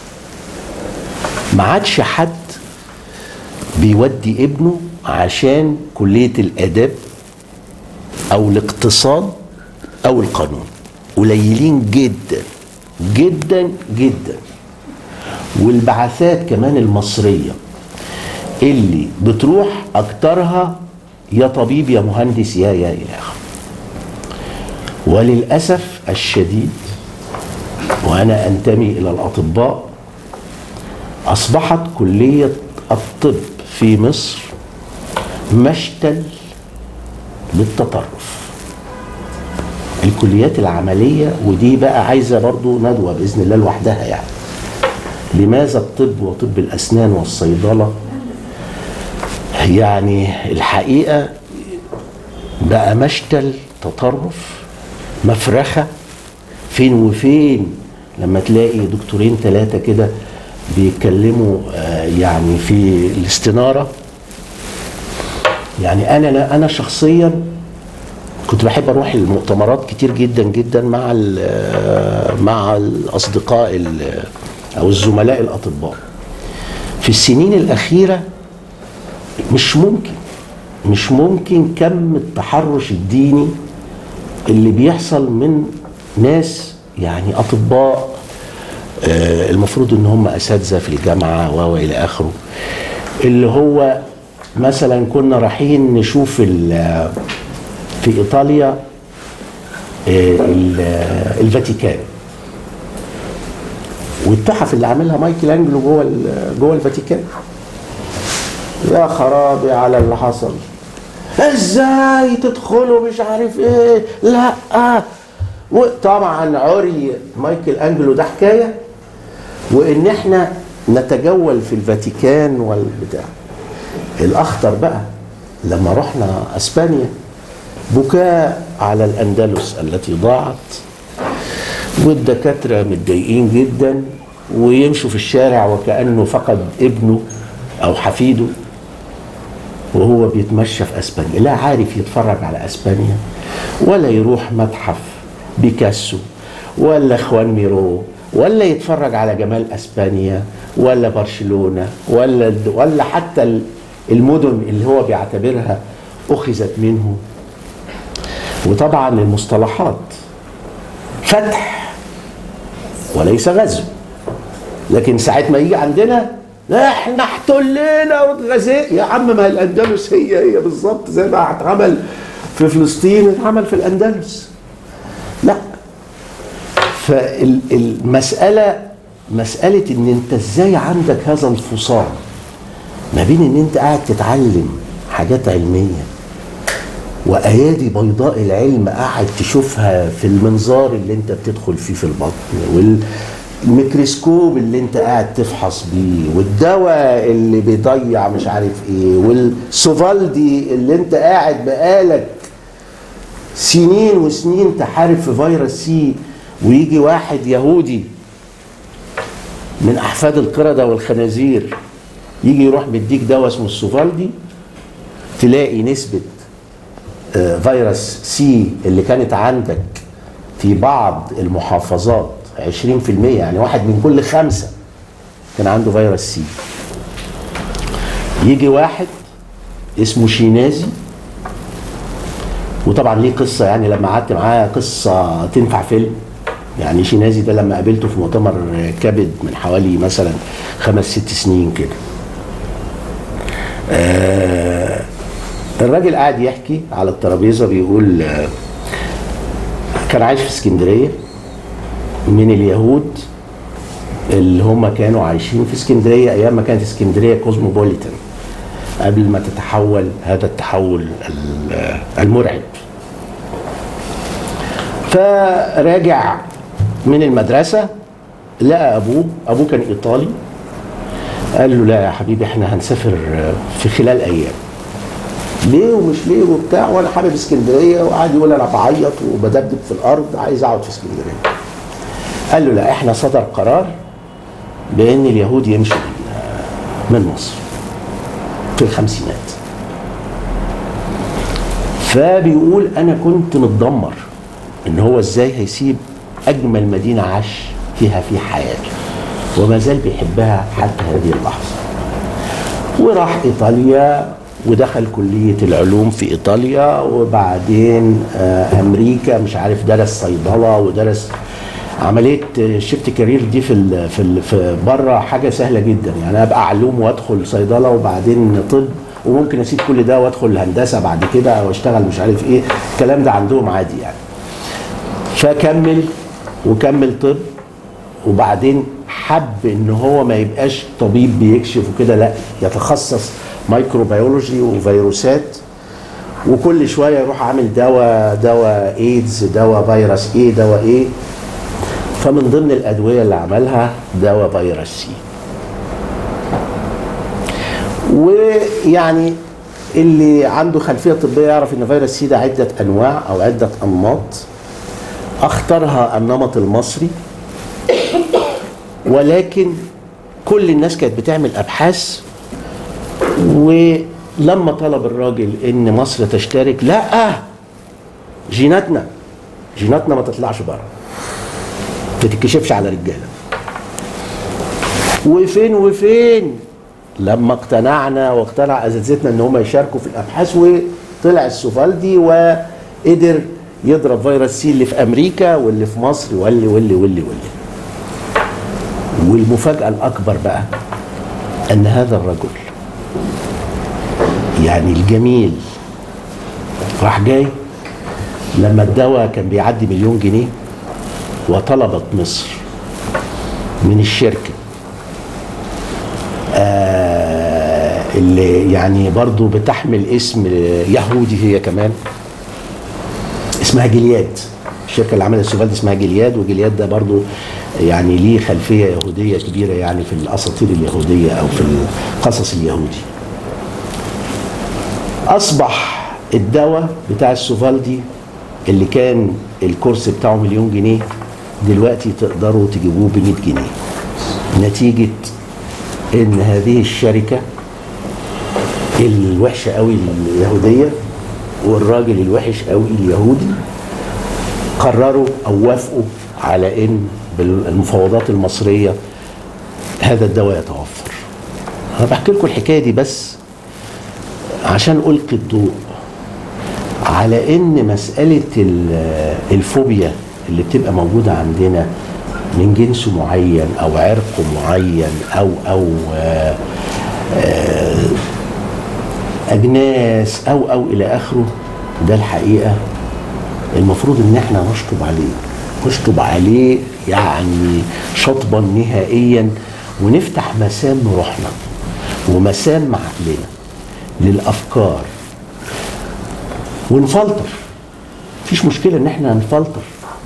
ما عادش حد بيودي ابنه عشان كلية الآداب أو الاقتصاد أو القانون قليلين جدا جدا جدا والبعثات كمان المصرية اللي بتروح أكترها يا طبيب يا مهندس يا يا إلى آخره وللأسف الشديد وأنا أنتمي إلى الأطباء أصبحت كلية الطب في مصر مشتل للتطرف الكليات العملية ودي بقى عايزة برضو ندوة بإذن الله لوحدها يعني لماذا الطب وطب الأسنان والصيدلة يعني الحقيقة بقى مشتل تطرف مفرخة فين وفين لما تلاقي دكتورين ثلاثة كده بيتكلموا آه، يعني في الاستنارة يعني أنا أنا شخصيا كنت بحب أروح المؤتمرات كتير جدا جدا مع ال- مع الأصدقاء ال- أو الزملاء الأطباء في السنين الأخيرة مش ممكن مش ممكن كم التحرش الديني اللي بيحصل من ناس يعني اطباء آه، المفروض ان هم اساتذه في الجامعه و الى اخره اللي هو مثلا كنا رايحين نشوف ال- في ايطاليا آه، ال- آه، الفاتيكان والتحف اللي عاملها مايكل انجلو جوه ال- جوه الفاتيكان يا خرابي على اللي حصل ازاي تدخلوا مش عارف ايه لا وطبعا عري مايكل انجلو ده حكايه وان احنا نتجول في الفاتيكان والبتاع الاخطر بقى لما رحنا اسبانيا بكاء على الاندلس التي ضاعت والدكاتره متضايقين جدا ويمشوا في الشارع وكانه فقد ابنه او حفيده وهو بيتمشى في اسبانيا لا عارف يتفرج على اسبانيا ولا يروح متحف بيكاسو ولا اخوان ميرو ولا يتفرج على جمال اسبانيا ولا برشلونه ولا ولا حتى ال- المدن اللي هو بيعتبرها اخذت منه وطبعا المصطلحات فتح وليس غزو لكن ساعة ما يجي عندنا لا احنا احتلينا واتغزينا يا عم ما هي الاندلس هي هي بالظبط زي ما اتعمل في فلسطين اتعمل في الاندلس لا فالمسألة مسألة ان انت ازاي عندك هذا الفصام ما بين ان انت قاعد تتعلم حاجات علمية وايادي بيضاء العلم قاعد تشوفها في المنظار اللي انت بتدخل فيه في البطن والميكروسكوب اللي انت قاعد تفحص بيه والدواء اللي بيضيع مش عارف ايه والسوفالدي اللي انت قاعد بقالك سنين وسنين تحارب في فيروس سي ويجي واحد يهودي من احفاد القرده والخنازير يجي يروح مديك دواء اسمه السوفالدي تلاقي نسبه آه، فيروس سي اللي كانت عندك في بعض المحافظات 20% يعني واحد من كل خمسة كان عنده فيروس سي يجي واحد اسمه شينازي وطبعا ليه قصة يعني لما قعدت معاه قصة تنفع فيلم يعني شينازي ده لما قابلته في مؤتمر كبد من حوالي مثلا خمس ست سنين كده آه الراجل قاعد يحكي على الترابيزه بيقول آه، كان عايش في اسكندريه من اليهود اللي هم كانوا عايشين في اسكندريه ايام ما كانت اسكندريه كوزموبوليتان قبل ما تتحول هذا التحول ال- المرعب فراجع من المدرسه لقى ابوه ابوه كان ايطالي قال له لا يا حبيبي احنا هنسافر في خلال ايام ليه ومش ليه وبتاع وانا حابب اسكندريه وقعد يقول انا بعيط وبدبدب في الارض عايز اقعد في اسكندريه قال له لا احنا صدر قرار بان اليهود يمشوا من- من مصر في الخمسينات فبيقول انا كنت متدمر ان هو ازاي هيسيب اجمل مدينه عاش فيها في حياته وما زال بيحبها حتى هذه اللحظه وراح ايطاليا ودخل كليه العلوم في ايطاليا وبعدين آه، امريكا مش عارف درس صيدله ودرس عمليه شيفت كارير دي في ال في ال في بره حاجه سهله جدا يعني ابقى علوم وادخل صيدله وبعدين طب وممكن اسيب كل ده وادخل هندسه بعد كده او اشتغل مش عارف ايه الكلام ده عندهم عادي يعني فكمل وكمل طب وبعدين حب ان هو ما يبقاش طبيب بيكشف وكده لا يتخصص مايكروبيولوجي وفيروسات وكل شويه يروح عامل دواء دواء ايدز دواء فيروس ايه دواء ايه فمن ضمن الادويه اللي عملها دواء فيروس سي ويعني اللي عنده خلفيه طبيه يعرف ان فيروس سي ده عده انواع او عده انماط اختارها النمط المصري ولكن كل الناس كانت بتعمل ابحاث ولما طلب الراجل ان مصر تشترك لا جيناتنا جيناتنا ما تطلعش بره ما تتكشفش على رجاله وفين وفين لما اقتنعنا واقتنع اساتذتنا ان هم يشاركوا في الابحاث وطلع السوفالدي وقدر يضرب فيروس سي اللي في امريكا واللي في مصر واللي واللي واللي واللي والمفاجاه الاكبر بقى ان هذا الرجل يعني الجميل راح جاي لما الدواء كان بيعدي مليون جنيه وطلبت مصر من الشركه آه اللي يعني برضو بتحمل اسم يهودي هي كمان اسمها جلياد الشركه اللي عملت السوفالدي اسمها جلياد وجلياد ده برضو يعني ليه خلفيه يهوديه كبيره يعني في الاساطير اليهوديه او في القصص اليهودي اصبح الدواء بتاع السوفالدي اللي كان الكورس بتاعه مليون جنيه دلوقتي تقدروا تجيبوه ب 100 جنيه نتيجه ان هذه الشركه الوحشه قوي اليهوديه والراجل الوحش قوي اليهودي قرروا او وافقوا على ان بالمفاوضات المصريه هذا الدواء يتوفر انا بحكي لكم الحكايه دي بس عشان القي الضوء على ان مساله ال- الفوبيا اللي بتبقى موجوده عندنا من جنس معين او عرق معين او او آه، آه، اجناس او او الى اخره ده الحقيقه المفروض ان احنا نشطب عليه نشطب عليه يعني شطبا نهائيا ونفتح مسام روحنا ومسام عقلنا للافكار ونفلتر مفيش مشكله ان احنا نفلتر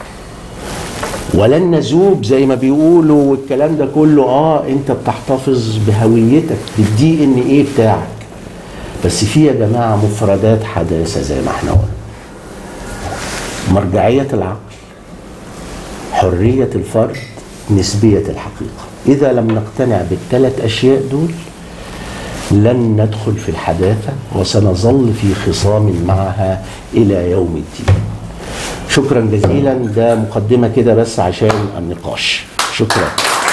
ولن نذوب زي ما بيقولوا والكلام ده كله اه انت بتحتفظ بهويتك بالدي ان ايه بتاعك بس في يا جماعه مفردات حداثه زي ما احنا قلنا مرجعيه العقل حريه الفرد نسبيه الحقيقه اذا لم نقتنع بالثلاث اشياء دول لن ندخل في الحداثه وسنظل في خصام معها الى يوم الدين شكرا جزيلا ده مقدمه كده بس عشان النقاش شكرا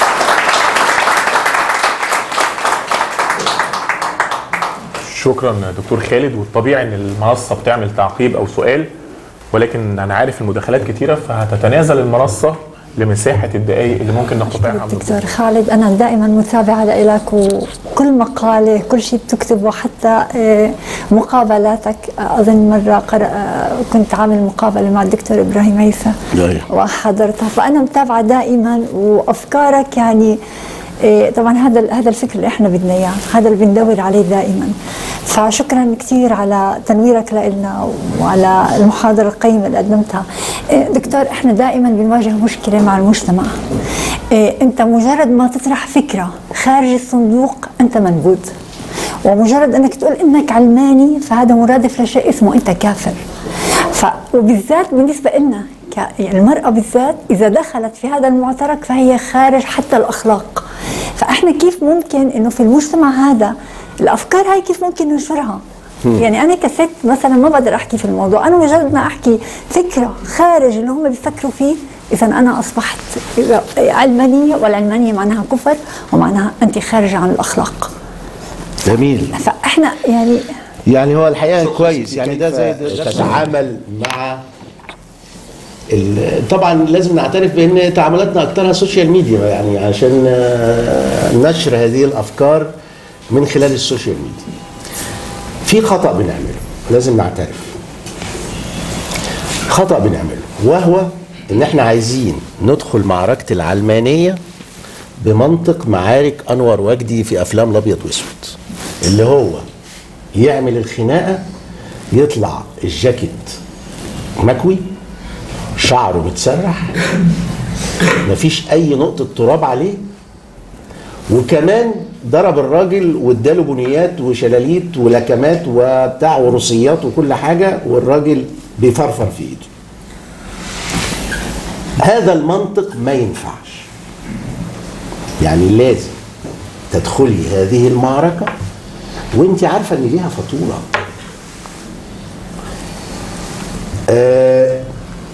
شكرا دكتور خالد والطبيعي ان المنصه بتعمل تعقيب او سؤال ولكن انا عارف المداخلات كتيره فهتتنازل المنصه لمساحه الدقائق اللي ممكن نقتطعها من دكتور خالد أنا دائما متابعة لك وكل مقالة كل شيء بتكتبه حتى آه، مقابلاتك آه، أظن مرة قرأ آه، كنت عامل مقابلة مع الدكتور إبراهيم عيسى أيوة. وحضرتها فأنا متابعة دائما وأفكارك يعني إيه، طبعا هذا هذا الفكر اللي احنا بدنا اياه هذا اللي بندور عليه دائما فشكرا كثير على تنويرك لنا وعلى المحاضره القيمه اللي قدمتها إيه، دكتور احنا دائما بنواجه مشكله مع المجتمع إيه، انت مجرد ما تطرح فكره خارج الصندوق انت منبوذ ومجرد انك تقول انك علماني فهذا مرادف لشيء اسمه انت كافر ف وبالذات بالنسبه لنا ك- يعني المراه بالذات اذا دخلت في هذا المعترك فهي خارج حتى الاخلاق فاحنا كيف ممكن انه في المجتمع هذا الافكار هاي كيف ممكن ننشرها يعني انا كست مثلا ما بقدر احكي في الموضوع انا مجرد ما احكي فكره خارج اللي هم بيفكروا فيه اذا انا اصبحت علمانيه والعلمانيه معناها كفر ومعناها انت خارجه عن الاخلاق جميل فاحنا يعني يعني هو الحقيقه كويس يعني ده زي تتعامل مع ال- طبعا لازم نعترف بان تعاملاتنا اكثرها سوشيال ميديا يعني عشان آه، نشر هذه الافكار من خلال السوشيال ميديا في خطا بنعمله لازم نعترف خطا بنعمله وهو ان احنا عايزين ندخل معركه العلمانيه بمنطق معارك انور وجدي في افلام الابيض واسود اللي هو يعمل الخناقه يطلع الجاكيت مكوي شعره متسرح مفيش اي نقطه تراب عليه وكمان ضرب الراجل واداله بنيات وشلاليت ولكمات وبتاع وروسيات وكل حاجه والراجل بيفرفر في ايده هذا المنطق ما ينفعش يعني لازم تدخلي هذه المعركه وانت عارفه ان ليها فاتوره آه،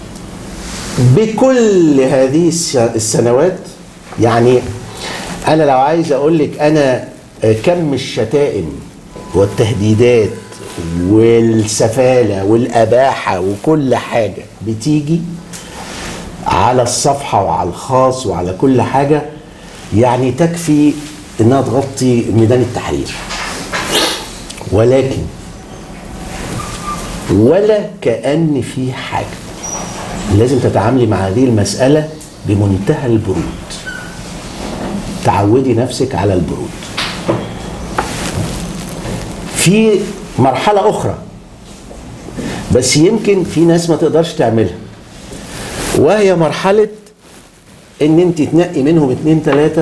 بكل هذه الس- السنوات يعني انا لو عايز اقول لك انا آه، كم الشتائم والتهديدات والسفاله والاباحه وكل حاجه بتيجي على الصفحه وعلى الخاص وعلى كل حاجه يعني تكفي انها تغطي ميدان التحرير ولكن ولا كأن في حاجة لازم تتعاملي مع هذه المسألة بمنتهى البرود تعودي نفسك على البرود في مرحلة أخرى بس يمكن في ناس ما تقدرش تعملها وهي مرحلة ان انت تنقي منهم اتنين تلاتة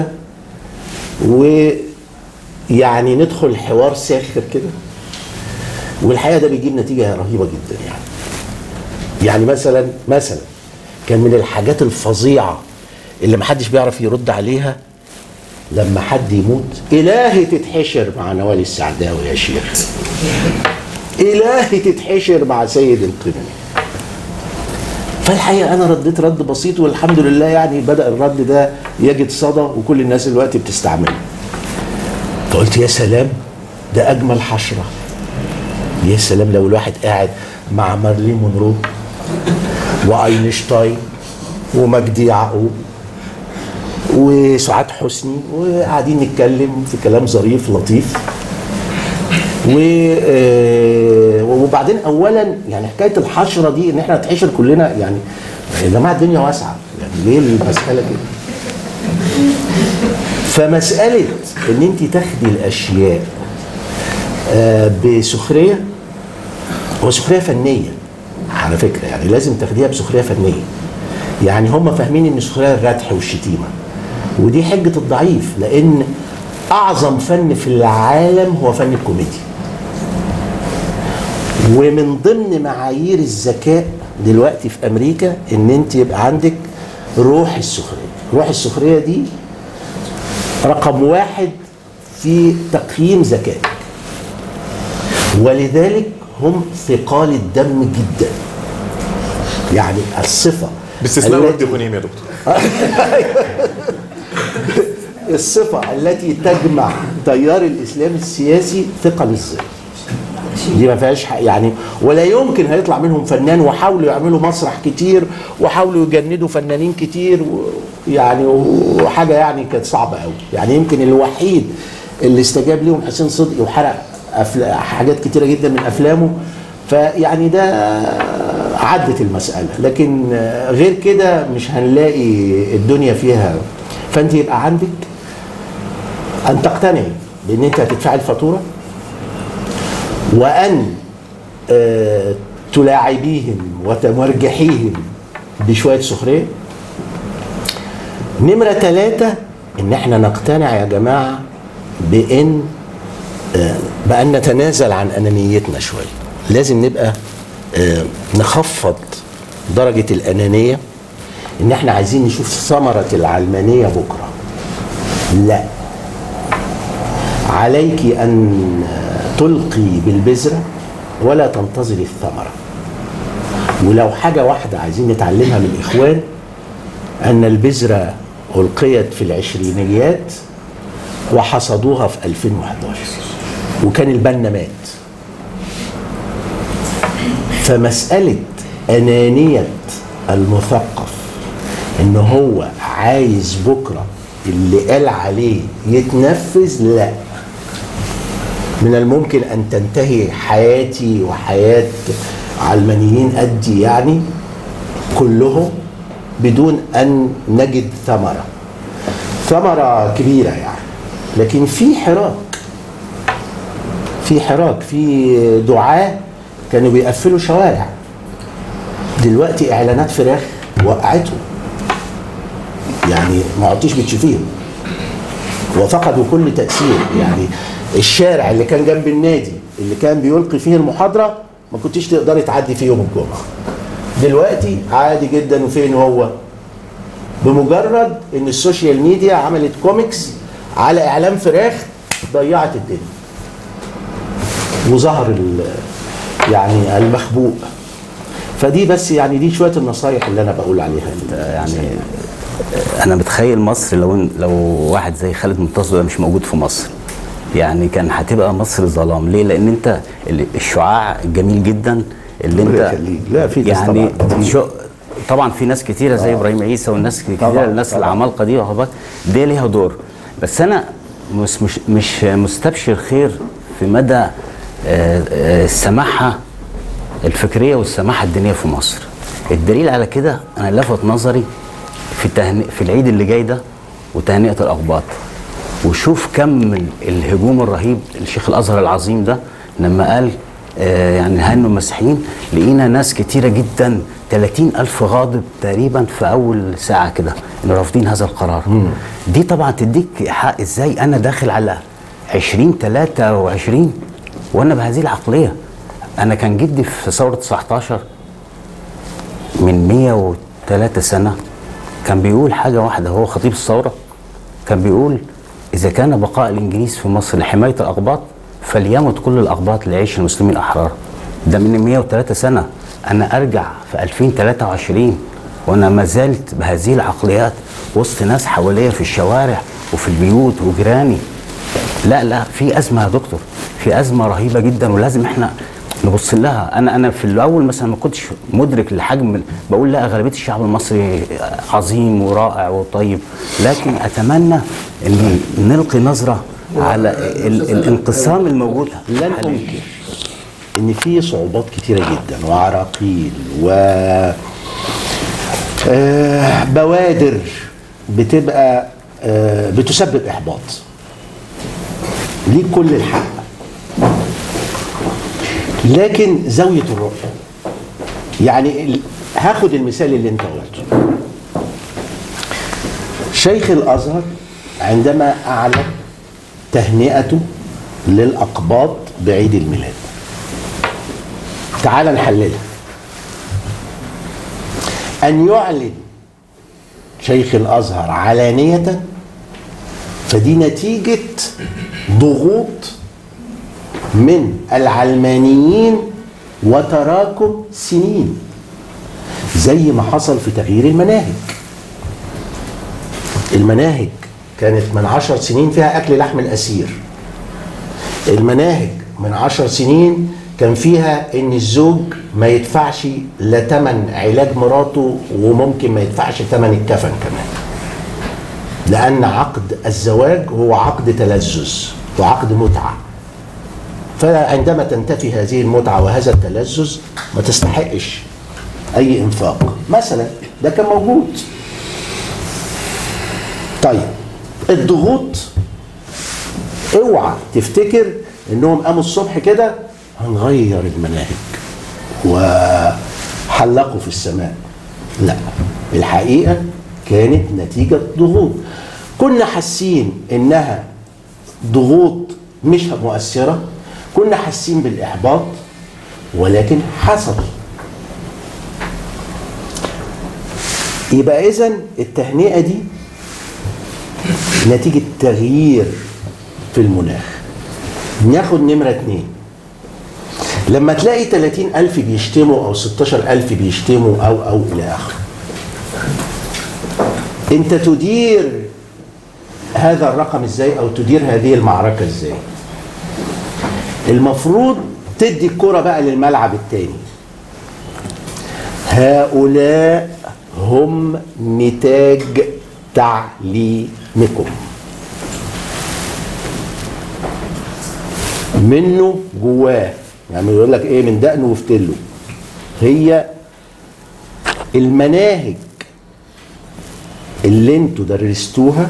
ويعني ندخل حوار ساخر كده والحقيقه ده بيجيب نتيجه رهيبه جدا يعني يعني مثلا مثلا كان من الحاجات الفظيعه اللي محدش بيعرف يرد عليها لما حد يموت الهي تتحشر مع نوال السعداوي يا شيخ الهي تتحشر مع سيد القمني فالحقيقه انا رديت رد بسيط والحمد لله يعني بدا الرد ده يجد صدى وكل الناس دلوقتي بتستعمله فقلت يا سلام ده اجمل حشره يا سلام لو الواحد قاعد مع مارلين مونرو واينشتاين ومجدي يعقوب وسعاد حسني وقاعدين نتكلم في كلام ظريف لطيف و آه، وبعدين اولا يعني حكايه الحشره دي ان احنا نتحشر كلنا يعني يا جماعه الدنيا واسعه يعني ليه المساله كده؟ فمساله ان انت تاخدي الاشياء آه، بسخريه وسخريه فنيه على فكره يعني لازم تاخديها بسخريه فنيه يعني هم فاهمين ان السخريه الردح والشتيمه ودي حجه الضعيف لان اعظم فن في العالم هو فن الكوميديا ومن ضمن معايير الذكاء دلوقتي في امريكا ان انت يبقى عندك روح السخريه روح السخريه دي رقم واحد في تقييم ذكائك ولذلك هم ثقال الدم جدا يعني الصفه باستثناء التي- ردي غنيم يا دكتور الصفة التي تجمع تيار الإسلام السياسي ثقة للظل دي ما فيهاش حق يعني ولا يمكن هيطلع منهم فنان وحاولوا يعملوا مسرح كتير وحاولوا يجندوا فنانين كتير و- يعني وحاجة يعني كانت صعبة قوي يعني يمكن الوحيد اللي استجاب ليهم حسين صدقي وحرق أفلا- حاجات كتيرة جدا من أفلامه فيعني ده عدت المسألة لكن غير كده مش هنلاقي الدنيا فيها فأنت يبقى عندك أن تقتنعي بأن أنت هتدفعي الفاتورة وأن آه، تلاعبيهم وتمرجحيهم بشوية سخرية نمرة ثلاثة إن إحنا نقتنع يا جماعة بأن آه، بأن نتنازل عن أنانيتنا شوية لازم نبقى آه، نخفض درجة الأنانية إن إحنا عايزين نشوف ثمرة العلمانية بكرة لا عليك أن تلقي بالبذرة ولا تنتظري الثمرة ولو حاجة واحدة عايزين نتعلمها من الإخوان أن البذرة ألقيت في العشرينيات وحصدوها في 2011 وكان البنا مات فمسألة أنانية المثقف إن هو عايز بكرة اللي قال عليه يتنفذ لا من الممكن أن تنتهي حياتي وحياة علمانيين قدي يعني كلهم بدون أن نجد ثمرة ثمرة كبيرة يعني لكن في حراك في حراك في دعاة كانوا بيقفلوا شوارع دلوقتي اعلانات فراخ وقعتهم يعني ما عدتيش بتشوفيهم وفقدوا كل تاثير يعني الشارع اللي كان جنب النادي اللي كان بيلقي فيه المحاضره ما كنتيش تقدري تعدي فيه يوم الجمعه دلوقتي عادي جدا وفين هو بمجرد ان السوشيال ميديا عملت كوميكس على اعلان فراخ ضيعت الدنيا وظهر ال- يعني المخبوء فدي بس يعني دي شويه النصايح اللي انا بقول عليها يعني انا متخيل مصر لو لو واحد زي خالد منتصر ده مش موجود في مصر يعني كان هتبقى مصر ظلام ليه لان انت ال- الشعاع الجميل جدا اللي ربنا انت يخليك. لا، في ناس يعني طبعاً. شو طبعا في ناس كتيره زي ابراهيم عيسى والناس كتيره طبعاً، الناس طبعاً. العمالقه دي واخد بالك دي ليها دور بس انا مش مش مش مستبشر خير في مدى آه، آه، السماحه الفكريه والسماحه الدينيه في مصر الدليل على كده انا لفت نظري في تهنئ في العيد اللي جاي ده وتهنئه الاقباط وشوف كم ال- الهجوم الرهيب الشيخ الازهر العظيم ده لما قال آه يعني هنوا المسيحيين لقينا ناس كتيره جدا 30 ألف غاضب تقريبا في أول ساعة كده إن رافضين هذا القرار دي طبعا تديك حق إزاي أنا داخل على 20 23 وأنا بهذه العقلية أنا كان جدي في ثورة 19 من 103 سنة كان بيقول حاجة واحدة هو خطيب الثورة كان بيقول إذا كان بقاء الإنجليز في مصر لحماية الأقباط فليمت كل الأقباط ليعيش المسلمين أحرارا ده من 103 سنه انا ارجع في 2023 وانا ما زلت بهذه العقليات وسط ناس حواليا في الشوارع وفي البيوت وجيراني لا لا في ازمه يا دكتور في ازمه رهيبه جدا ولازم احنا نبص لها انا انا في الاول مثلا ما كنتش مدرك لحجم بقول لا غالبيه الشعب المصري عظيم ورائع وطيب لكن اتمنى ان نلقي نظره على ال- الانقسام الموجود لن انكر ان في صعوبات كتيره جدا وعراقيل و آه، بوادر بتبقى آه، بتسبب احباط ليك كل الحق لكن زاويه الرؤيه يعني ال- هاخد المثال اللي انت قلته شيخ الازهر عندما اعلن تهنئته للاقباط بعيد الميلاد تعال نحللها ان يعلن شيخ الازهر علانيه فدي نتيجه ضغوط من العلمانيين وتراكم سنين زي ما حصل في تغيير المناهج المناهج كانت من عشر سنين فيها أكل لحم الأسير المناهج من عشر سنين كان فيها ان الزوج ما يدفعش لا تمن علاج مراته وممكن ما يدفعش تمن الكفن كمان لان عقد الزواج هو عقد تلذذ وعقد متعه فعندما تنتفي هذه المتعه وهذا التلذذ ما تستحقش اي انفاق مثلا ده كان موجود طيب الضغوط اوعى تفتكر انهم قاموا الصبح كده هنغير المناهج وحلقوا في السماء لا الحقيقه كانت نتيجه ضغوط كنا حاسين انها ضغوط مش مؤثره كنا حاسين بالاحباط ولكن حصل يبقى اذا التهنئه دي نتيجه تغيير في المناخ ناخد نمرة اتنين لما تلاقي 30 ألف بيشتموا أو 16 ألف بيشتموا أو أو إلى آخره أنت تدير هذا الرقم إزاي أو تدير هذه المعركة إزاي المفروض تدي الكرة بقى للملعب التاني هؤلاء هم نتاج تعليمكم منه جواه يعني يقول لك ايه من دقنه وفتله هي المناهج اللي انتوا درستوها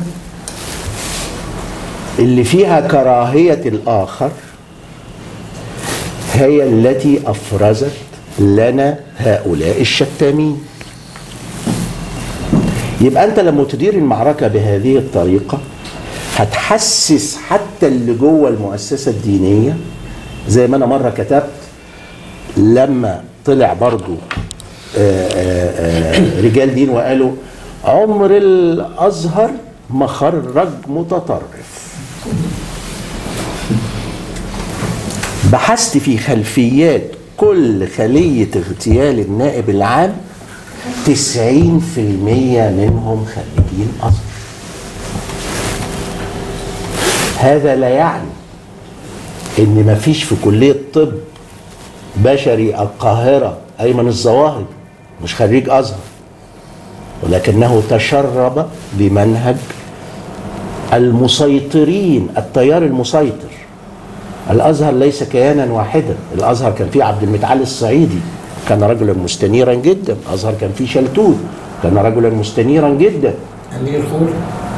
اللي فيها كراهية الآخر هي التي أفرزت لنا هؤلاء الشتامين يبقى أنت لما تدير المعركة بهذه الطريقة هتحسس حتى اللي جوه المؤسسة الدينية زي ما أنا مرة كتبت لما طلع برضو آآ آآ رجال دين وقالوا عمر الأزهر ما خرج متطرف بحثت في خلفيات كل خلية اغتيال النائب العام 90% منهم خريجين أزهر هذا لا يعني ان ما فيش في كليه طب بشري القاهره ايمن الظواهر مش خريج ازهر ولكنه تشرب بمنهج المسيطرين التيار المسيطر الازهر ليس كيانا واحدا الازهر كان فيه عبد المتعال الصعيدي كان رجلا مستنيرا جدا الازهر كان فيه شلتوت كان رجلا مستنيرا جدا امير خور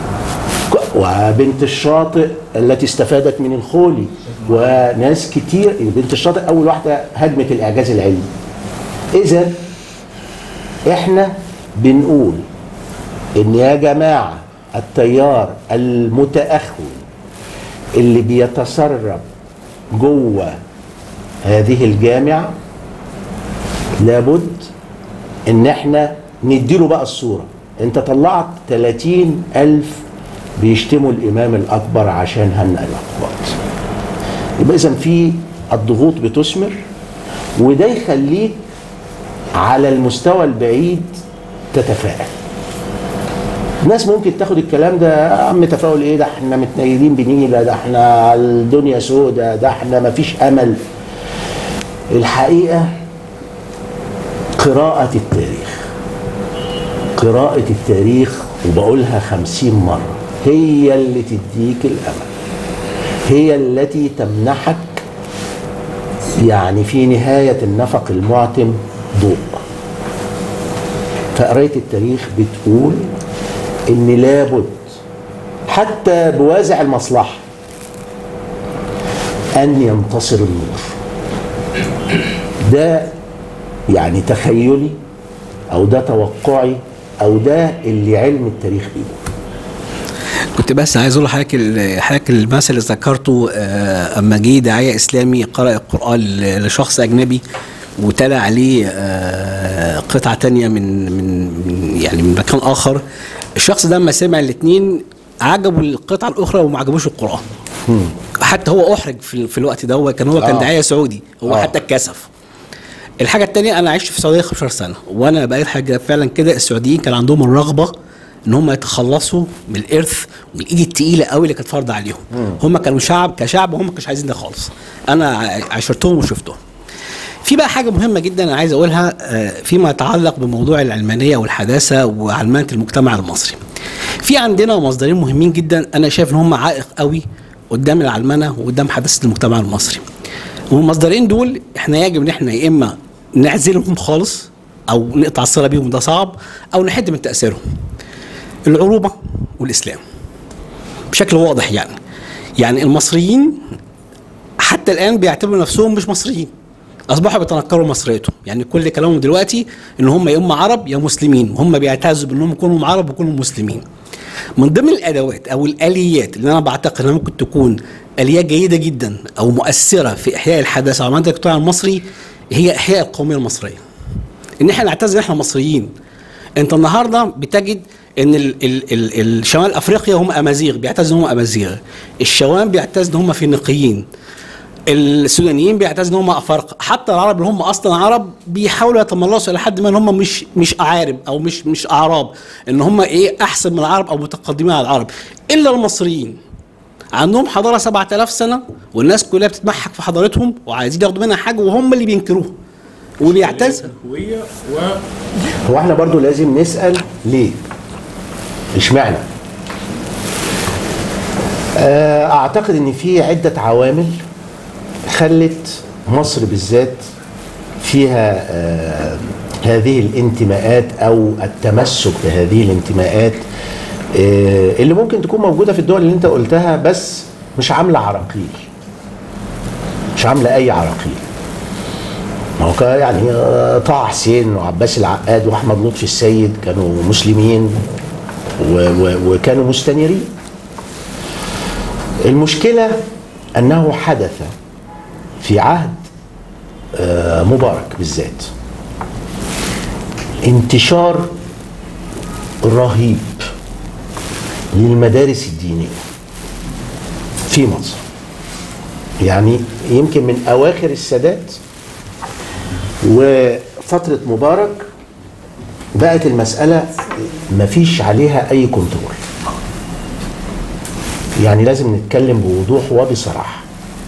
وبنت الشاطئ التي استفادت من الخولي وناس كتير بنت الشاطئ اول واحده هدمت الاعجاز العلمي اذا احنا بنقول ان يا جماعه التيار المتاخر اللي بيتسرب جوه هذه الجامعه لابد ان احنا نديله بقى الصوره انت طلعت 30 الف بيشتموا الامام الاكبر عشان هنأ الاقباط يبقى اذا في الضغوط بتثمر وده يخليك على المستوى البعيد تتفائل الناس ممكن تاخد الكلام ده يا عم تفاؤل ايه ده احنا متنيلين بنيله ده احنا الدنيا سودة ده احنا مفيش امل الحقيقه قراءة التاريخ قراءة التاريخ وبقولها خمسين مرة هي اللي تديك الأمل هي التي تمنحك يعني في نهاية النفق المعتم ضوء فقراية التاريخ بتقول إن لابد حتى بوازع المصلحة أن ينتصر النور ده يعني تخيلي او ده توقعي او ده اللي علم التاريخ بيقول كنت بس عايز اقول لحضرتك ال- حضرتك المثل اللي ذكرته آه، اما جه داعيه اسلامي قرأ القران ل- لشخص اجنبي وتلا عليه آه، قطعه تانية من من من- يعني من مكان اخر الشخص ده لما سمع الاثنين عجبه القطعه الاخرى وما عجبوش القران حتى هو احرج في, في الوقت ده هو كان هو كان آه. داعيه سعودي هو آه. حتى اتكسف الحاجة التانية أنا عشت في السعودية 15 سنة وأنا بقيت حاجة فعلا كده السعوديين كان عندهم الرغبة إن هم يتخلصوا من الإرث ومن الإيد التقيلة قوي اللي كانت فرض عليهم هم كانوا شعب كشعب هم ما كانوش عايزين ده خالص أنا ع- عاشرتهم وشفتهم في بقى حاجة مهمة جدا أنا عايز أقولها آه، فيما يتعلق بموضوع العلمانية والحداثة وعلمانة المجتمع المصري. في عندنا مصدرين مهمين جدا أنا شايف إن هم عائق قوي قدام العلمنة وقدام حداثة المجتمع المصري. والمصدرين دول إحنا يجب إن إحنا يا إما نعزلهم خالص أو نقطع الصلة بيهم ده صعب أو نحد من تأثيرهم. العروبة والإسلام. بشكل واضح يعني. يعني المصريين حتى الان بيعتبروا نفسهم مش مصريين اصبحوا بيتنكروا مصريتهم يعني كل كلامهم دلوقتي ان هم يا اما عرب يا مسلمين هم بيعتزوا بانهم يكونوا عرب ويكونوا مسلمين من ضمن الادوات او الاليات اللي انا بعتقد انها ممكن تكون اليات جيده جدا او مؤثره في احياء الحداثه وعمليه المجتمع المصري هي احياء القوميه المصريه ان احنا نعتز ان احنا مصريين انت النهارده بتجد ان ال ال ال الشمال افريقيا هم امازيغ بيعتزوا ان هم امازيغ الشوام بيعتزوا ان هم فينيقيين السودانيين بيعتزوا ان هم افارقه حتى العرب اللي هم اصلا عرب بيحاولوا يتملصوا الى حد ما ان هم مش مش اعارب او مش مش اعراب ان هم ايه احسن من العرب او متقدمين على العرب الا المصريين عندهم حضاره 7000 سنه والناس كلها بتتمحك في حضارتهم وعايزين ياخدوا منها حاجه وهم اللي بينكروها وبيعتزوا الهويه و هو احنا برضو لازم نسأل ليه اشمعنى آه، اعتقد ان في عدة عوامل خلت مصر بالذات فيها آه، هذه الانتماءات او التمسك بهذه الانتماءات آه، اللي ممكن تكون موجودة في الدول اللي انت قلتها بس مش عاملة عراقيل مش عاملة اي عراقيل ما هو كان يعني آه، طه حسين وعباس العقاد واحمد لطفي السيد كانوا مسلمين و و وكانوا مستنيرين المشكله انه حدث في عهد آه، مبارك بالذات انتشار رهيب للمدارس الدينيه في مصر يعني يمكن من اواخر السادات وفترة مبارك بقت المسألة مفيش عليها أي كنترول يعني لازم نتكلم بوضوح وبصراحة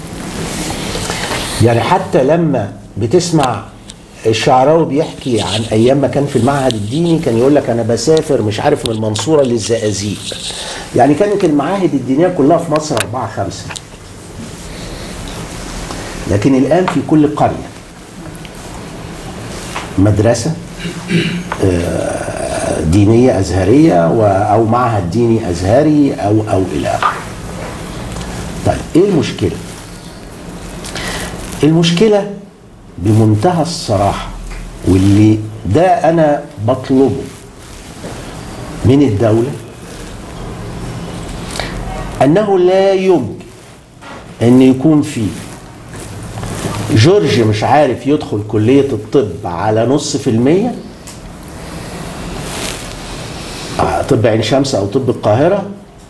يعني حتى لما بتسمع الشعراوي بيحكي عن ايام ما كان في المعهد الديني كان يقول لك انا بسافر مش عارف من المنصوره للزقازيق يعني كانت المعاهد الدينيه كلها في مصر اربعه خمسه لكن الان في كل قريه مدرسة آه، دينية أزهرية و- أو معهد ديني أزهري أو أو إلى آخره. طيب إيه المشكلة؟ المشكلة بمنتهى الصراحة واللي ده أنا بطلبه من الدولة أنه لا يمكن أن يكون فيه جورج مش عارف يدخل كلية الطب على نص في المية آه، طب عين شمس أو طب القاهرة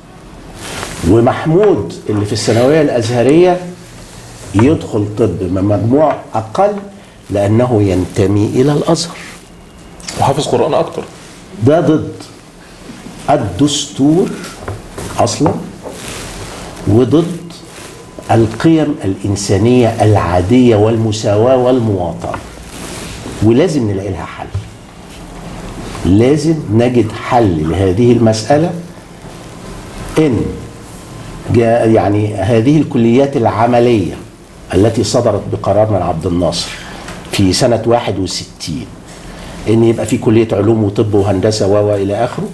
ومحمود اللي في الثانوية الأزهرية يدخل طب بمجموع أقل لانه ينتمي الى الازهر وحافظ قران اكتر ده ضد الدستور اصلا وضد القيم الانسانيه العاديه والمساواه والمواطنه ولازم نلاقي لها حل لازم نجد حل لهذه المساله ان جاء يعني هذه الكليات العمليه التي صدرت بقرار من عبد الناصر في سنه 61 ان يبقى في كليه علوم وطب وهندسه و الى اخره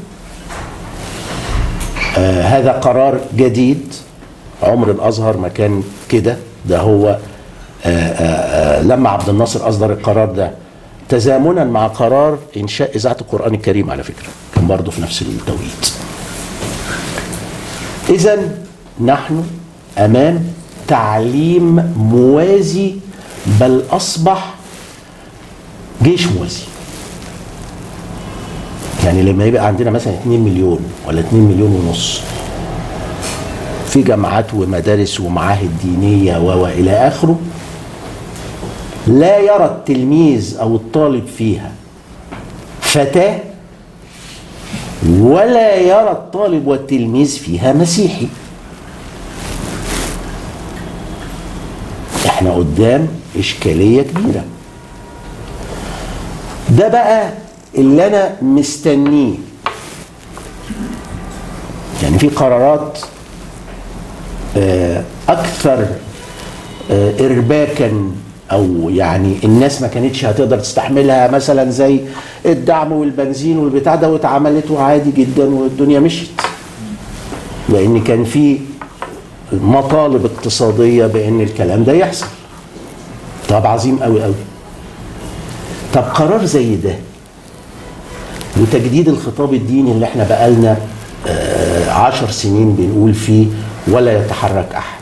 آه هذا قرار جديد عمر الازهر ما كان كده ده هو آه آه آه لما عبد الناصر اصدر القرار ده تزامنا مع قرار انشاء اذاعه القران الكريم على فكره كان برضه في نفس التوقيت اذا نحن امام تعليم موازي بل اصبح جيش موازي يعني لما يبقى عندنا مثلا 2 مليون ولا 2 مليون ونص في جامعات ومدارس ومعاهد دينيه و الى اخره لا يرى التلميذ او الطالب فيها فتاه ولا يرى الطالب والتلميذ فيها مسيحي احنا قدام اشكاليه كبيره ده بقى اللي انا مستنيه يعني في قرارات آه، اكثر آه، ارباكا او يعني الناس ما كانتش هتقدر تستحملها مثلا زي الدعم والبنزين والبتاع ده واتعملته عادي جدا والدنيا مشيت لان كان في مطالب اقتصاديه بان الكلام ده يحصل طب عظيم قوي قوي طب قرار زي ده وتجديد الخطاب الديني اللي احنا بقالنا آه، عشر سنين بنقول فيه ولا يتحرك احد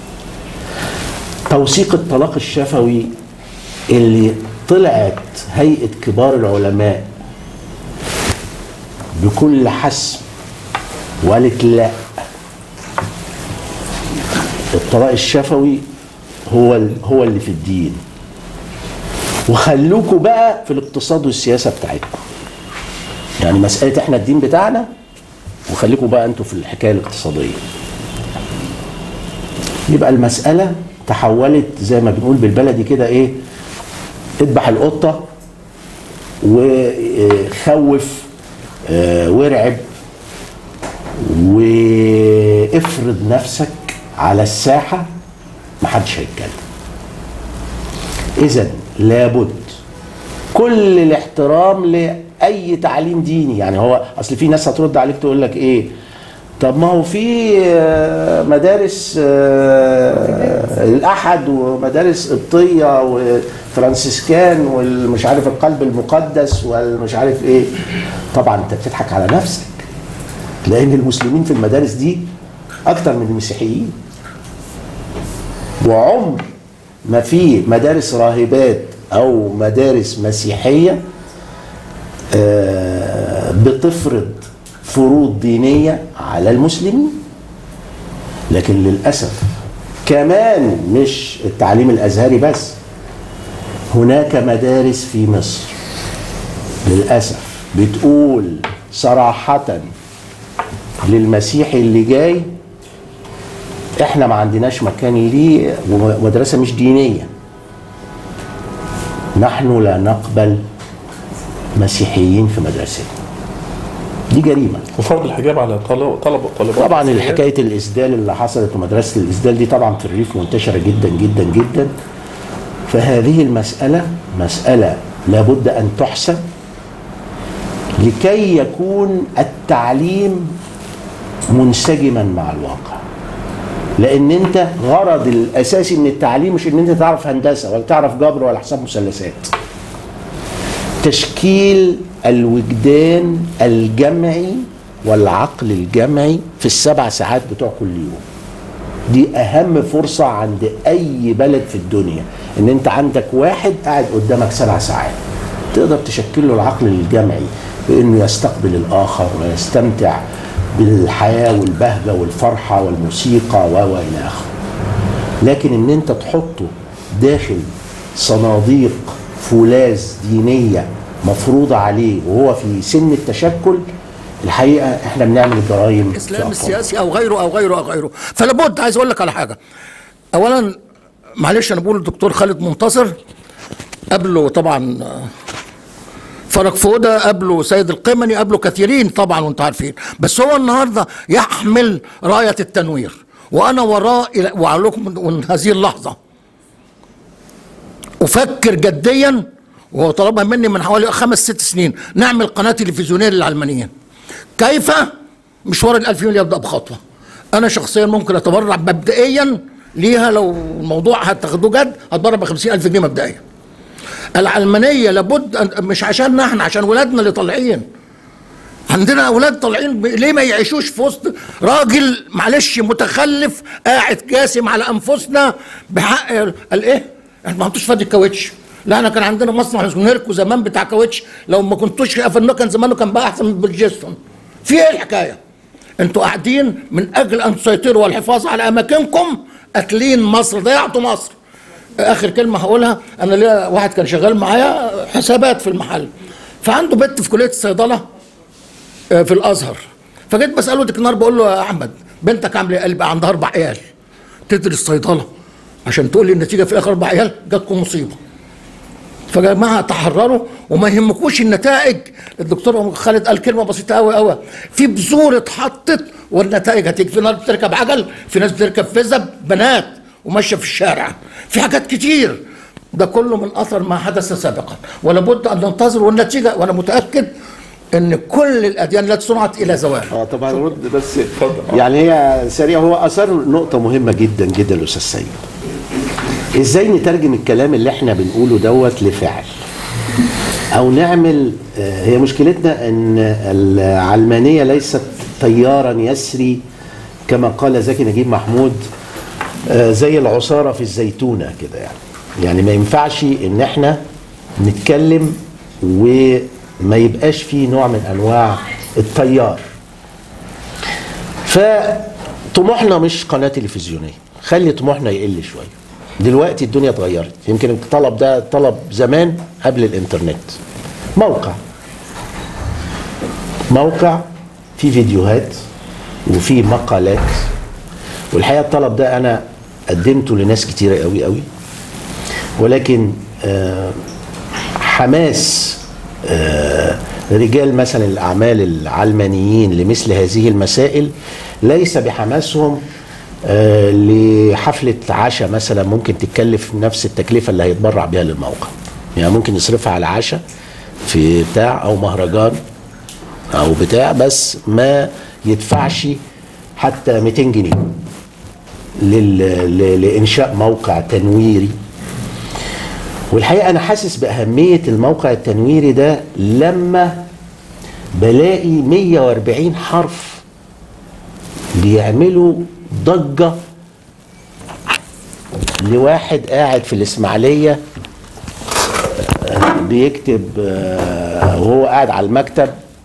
توثيق الطلاق الشفوي اللي طلعت هيئه كبار العلماء بكل حسم وقالت لا الطلاق الشفوي هو ال- هو اللي في الدين وخلوكوا بقى في الاقتصاد والسياسه بتاعتكم يعني مساله احنا الدين بتاعنا وخليكم بقى انتوا في الحكايه الاقتصاديه يبقى المساله تحولت زي ما بنقول بالبلدي كده ايه اذبح القطه وخوف آه، وارعب وافرض نفسك على الساحه محدش هيتكلم اذا لابد كل الاحترام لاي تعليم ديني يعني هو اصل في ناس هترد عليك تقول لك ايه طب ما هو في آه، مدارس آه، الاحد ومدارس قبطيه وفرانسيسكان والمش عارف القلب المقدس والمش عارف ايه طبعا انت بتضحك على نفسك لان المسلمين في المدارس دي اكتر من المسيحيين وعمر ما في مدارس راهبات او مدارس مسيحيه آه، بتفرض فروض دينيه على المسلمين لكن للاسف كمان مش التعليم الازهري بس هناك مدارس في مصر للاسف بتقول صراحه للمسيحي اللي جاي احنا ما عندناش مكان ليه ومدرسه مش دينيه نحن لا نقبل مسيحيين في مدرستنا دي جريمه وفرض الحجاب على طلب طلب الطالبات طبعا الحكايه الاسدال اللي حصلت ومدرسه الاسدال دي طبعا في الريف منتشره جدا جدا جدا فهذه المساله مساله لابد ان تحسم لكي يكون التعليم منسجما مع الواقع لان انت غرض الاساسي من التعليم مش ان انت تعرف هندسه ولا تعرف جبر ولا حساب مثلثات تشكيل الوجدان الجمعي والعقل الجمعي في السبع ساعات بتوع كل يوم دي اهم فرصه عند اي بلد في الدنيا ان انت عندك واحد قاعد قدامك سبع ساعات تقدر تشكل له العقل الجمعي بانه يستقبل الاخر ويستمتع بالحياه والبهجه والفرحه والموسيقى و و الى اخره لكن ان انت تحطه داخل صناديق فولاذ دينيه مفروضه عليه وهو في سن التشكل الحقيقه احنا بنعمل جرائم في الاسلام أطفال. السياسي او غيره او غيره او غيره فلابد عايز اقول لك على حاجه اولا معلش انا بقول الدكتور خالد منتصر قبله طبعا آه، فرج فوده قبله سيد القمني قبله كثيرين طبعا وانتم عارفين بس هو النهارده يحمل رايه التنوير وانا وراه إلى- وأقول لكم من هذه اللحظه افكر جديا وهو طلبها مني من حوالي خمس ست سنين نعمل قناه تلفزيونيه للعلمانيين كيف مشوار الألف ميل يبدأ بخطوة أنا شخصيا ممكن أتبرع مبدئيا ليها لو الموضوع هتاخدوه جد هتبرع ب ألف جنيه مبدئيا العلمانية لابد أن مش عشاننا احنا عشان ولادنا اللي طالعين عندنا اولاد طالعين ب- ليه ما يعيشوش في وسط راجل معلش متخلف قاعد جاسم على انفسنا بحق ال- الايه؟ احنا ما عندوش فادي الكاوتش لا احنا كان عندنا مصنع اسمه نيركو زمان بتاع كاوتش لو ما كنتوش قفلناه كان زمانه كان بقى احسن من برجستون في ايه الحكايه؟ انتوا قاعدين من اجل ان تسيطروا والحفاظ على اماكنكم قاتلين مصر ضيعتوا مصر اخر كلمه هقولها انا ليا واحد كان شغال معايا حسابات في المحل فعنده بنت في كليه الصيدله آه، في الازهر فجيت بساله ديك النهار بقول له يا احمد بنتك عامله ايه؟ قال لي بقى عندها اربع عيال تدرس صيدله عشان تقول لي النتيجه في الاخر اربع عيال جاتكم مصيبه فيا جماعه تحرروا وما يهمكوش النتائج الدكتور خالد قال كلمه بسيطه قوي قوي في بذور اتحطت والنتائج هتيجي في ناس بتركب عجل في ناس بتركب فزب بنات وماشيه في الشارع في حاجات كتير ده كله من اثر ما حدث سابقا ولابد ان ننتظر والنتيجه وانا متاكد ان كل الاديان لا صنعت الى زوال اه طبعا رد بس يعني هي سريع هو اثار نقطه مهمه جدا جدا الاستاذ سيد ازاي نترجم الكلام اللي احنا بنقوله دوت لفعل او نعمل آه، هي مشكلتنا ان العلمانيه ليست تيارا يسري كما قال زكي نجيب محمود آه، زي العصاره في الزيتونه كده يعني يعني ما ينفعش ان احنا نتكلم وما يبقاش فيه نوع من انواع التيار فطموحنا مش قناه تلفزيونيه خلي طموحنا يقل شويه دلوقتي الدنيا اتغيرت يمكن الطلب ده طلب زمان قبل الانترنت موقع موقع فيه فيديوهات وفيه مقالات والحقيقه الطلب ده انا قدمته لناس كتيره قوي قوي ولكن آه، حماس آه، رجال مثلا الاعمال العلمانيين لمثل هذه المسائل ليس بحماسهم آه، لحفله عشاء مثلا ممكن تتكلف نفس التكلفه اللي هيتبرع بها للموقع يعني ممكن يصرفها على عشاء في بتاع او مهرجان او بتاع بس ما يدفعش حتى 200 جنيه لل... ل... لانشاء موقع تنويري والحقيقه انا حاسس باهميه الموقع التنويري ده لما بلاقي 140 حرف بيعملوا ضجه لواحد قاعد في الاسماعيليه آه، بيكتب آه، وهو قاعد على المكتب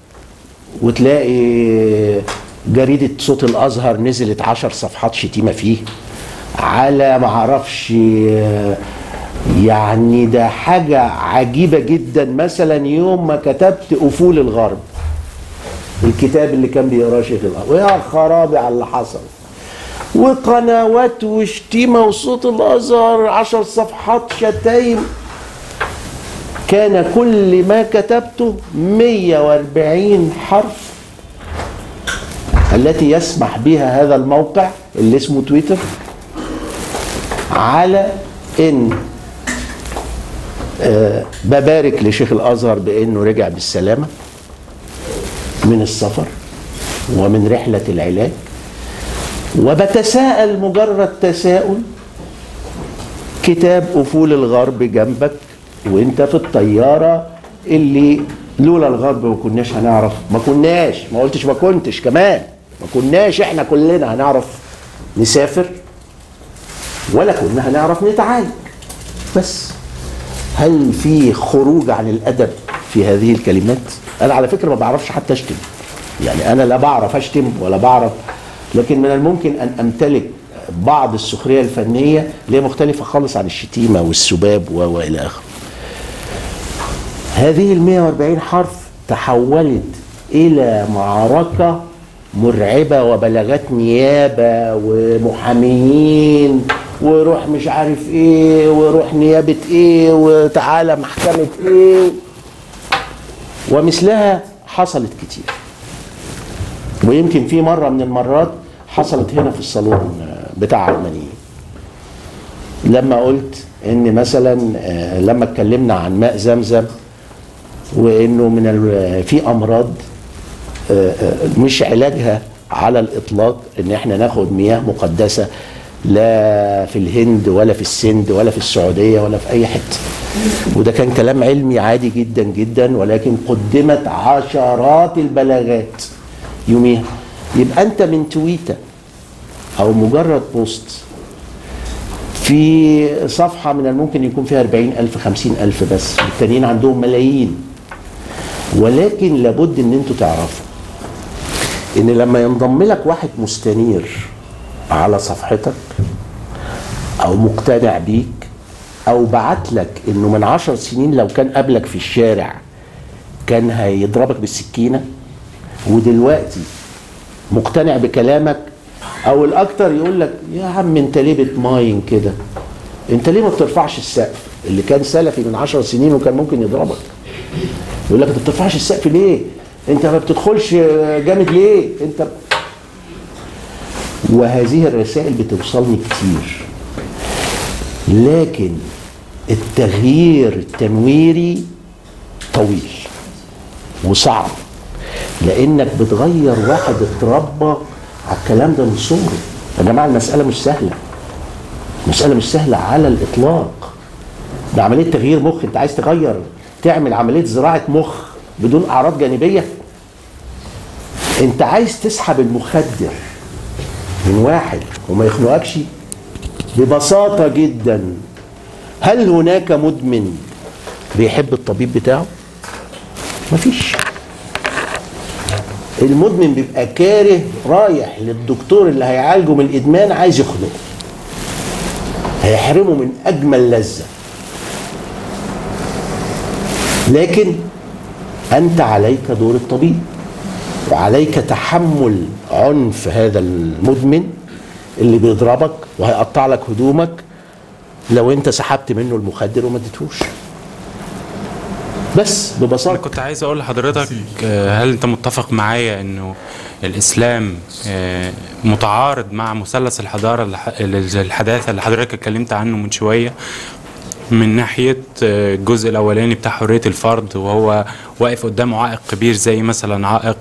وتلاقي جريدة صوت الأزهر نزلت عشر صفحات شتيمة فيه على معرفش آه، يعني ده حاجة عجيبة جدا مثلا يوم ما كتبت أفول الغرب الكتاب اللي كان بيقراه شيخ الأزهر ويا خرابي على اللي حصل وقنوات وشتيمة وصوت الأزهر عشر صفحات شتايم كان كل ما كتبته 140 حرف التي يسمح بها هذا الموقع اللي اسمه تويتر على ان آه، ببارك لشيخ الازهر بانه رجع بالسلامه من السفر ومن رحله العلاج وبتساءل مجرد تساؤل كتاب افول الغرب جنبك وانت في الطياره اللي لولا الغرب ما كناش هنعرف ما كناش ما قلتش ما كنتش كمان ما كناش احنا كلنا هنعرف نسافر ولا كنا هنعرف نتعالج بس هل في خروج عن الادب في هذه الكلمات انا على فكره ما بعرفش حتى اشتم يعني انا لا بعرف اشتم ولا بعرف لكن من الممكن ان امتلك بعض السخريه الفنيه اللي هي مختلفه خالص عن الشتيمه والسباب و- والى اخره هذه ال 140 حرف تحولت الى معركه مرعبه وبلاغات نيابه ومحاميين وروح مش عارف ايه وروح نيابه ايه وتعالى محكمه ايه ومثلها حصلت كتير ويمكن في مره من المرات حصلت هنا في الصالون بتاع علمانيين لما قلت ان مثلا آه، لما اتكلمنا عن ماء زمزم وانه من ال- في امراض آه، آه، مش علاجها على الاطلاق ان احنا ناخد مياه مقدسه لا في الهند ولا في السند ولا في السعوديه ولا في اي حته وده كان كلام علمي عادي جدا جدا ولكن قدمت عشرات البلاغات يوميها يبقى انت من تويته او مجرد بوست في صفحة من الممكن يكون فيها 40 ألف 50 ألف بس التانيين عندهم ملايين ولكن لابد ان انتوا تعرفوا ان لما ينضم لك واحد مستنير على صفحتك او مقتنع بيك او بعت لك انه من عشر سنين لو كان قابلك في الشارع كان هيضربك بالسكينة ودلوقتي مقتنع بكلامك او الاكتر يقول لك يا عم انت ليه بتماين كده انت ليه ما بترفعش السقف اللي كان سلفي من عشر سنين وكان ممكن يضربك يقول لك انت ما بترفعش السقف ليه انت ما بتدخلش جامد ليه انت وهذه الرسائل بتوصلني كتير لكن التغيير التنويري طويل وصعب لانك بتغير واحد اتربى على الكلام ده من صغره يا جماعه المساله مش سهله المساله مش سهله على الاطلاق ده عمليه تغيير مخ انت عايز تغير تعمل عمليه زراعه مخ بدون اعراض جانبيه انت عايز تسحب المخدر من واحد وما يخنقكش ببساطه جدا هل هناك مدمن بيحب الطبيب بتاعه مفيش المدمن بيبقى كاره رايح للدكتور اللي هيعالجه من الادمان عايز يخنقه هيحرمه من اجمل لذه لكن انت عليك دور الطبيب وعليك تحمل عنف هذا المدمن اللي بيضربك وهيقطع لك هدومك لو انت سحبت منه المخدر وما اديتهوش بس انا ببساطه كنت عايز اقول لحضرتك آه، هل انت متفق معايا انه الاسلام آه، متعارض مع مثلث الحضاره الح- الحداثه اللي حضرتك اتكلمت عنه من شويه من ناحيه آه، الجزء الاولاني بتاع حريه الفرد وهو واقف قدامه عائق كبير زي مثلا عائق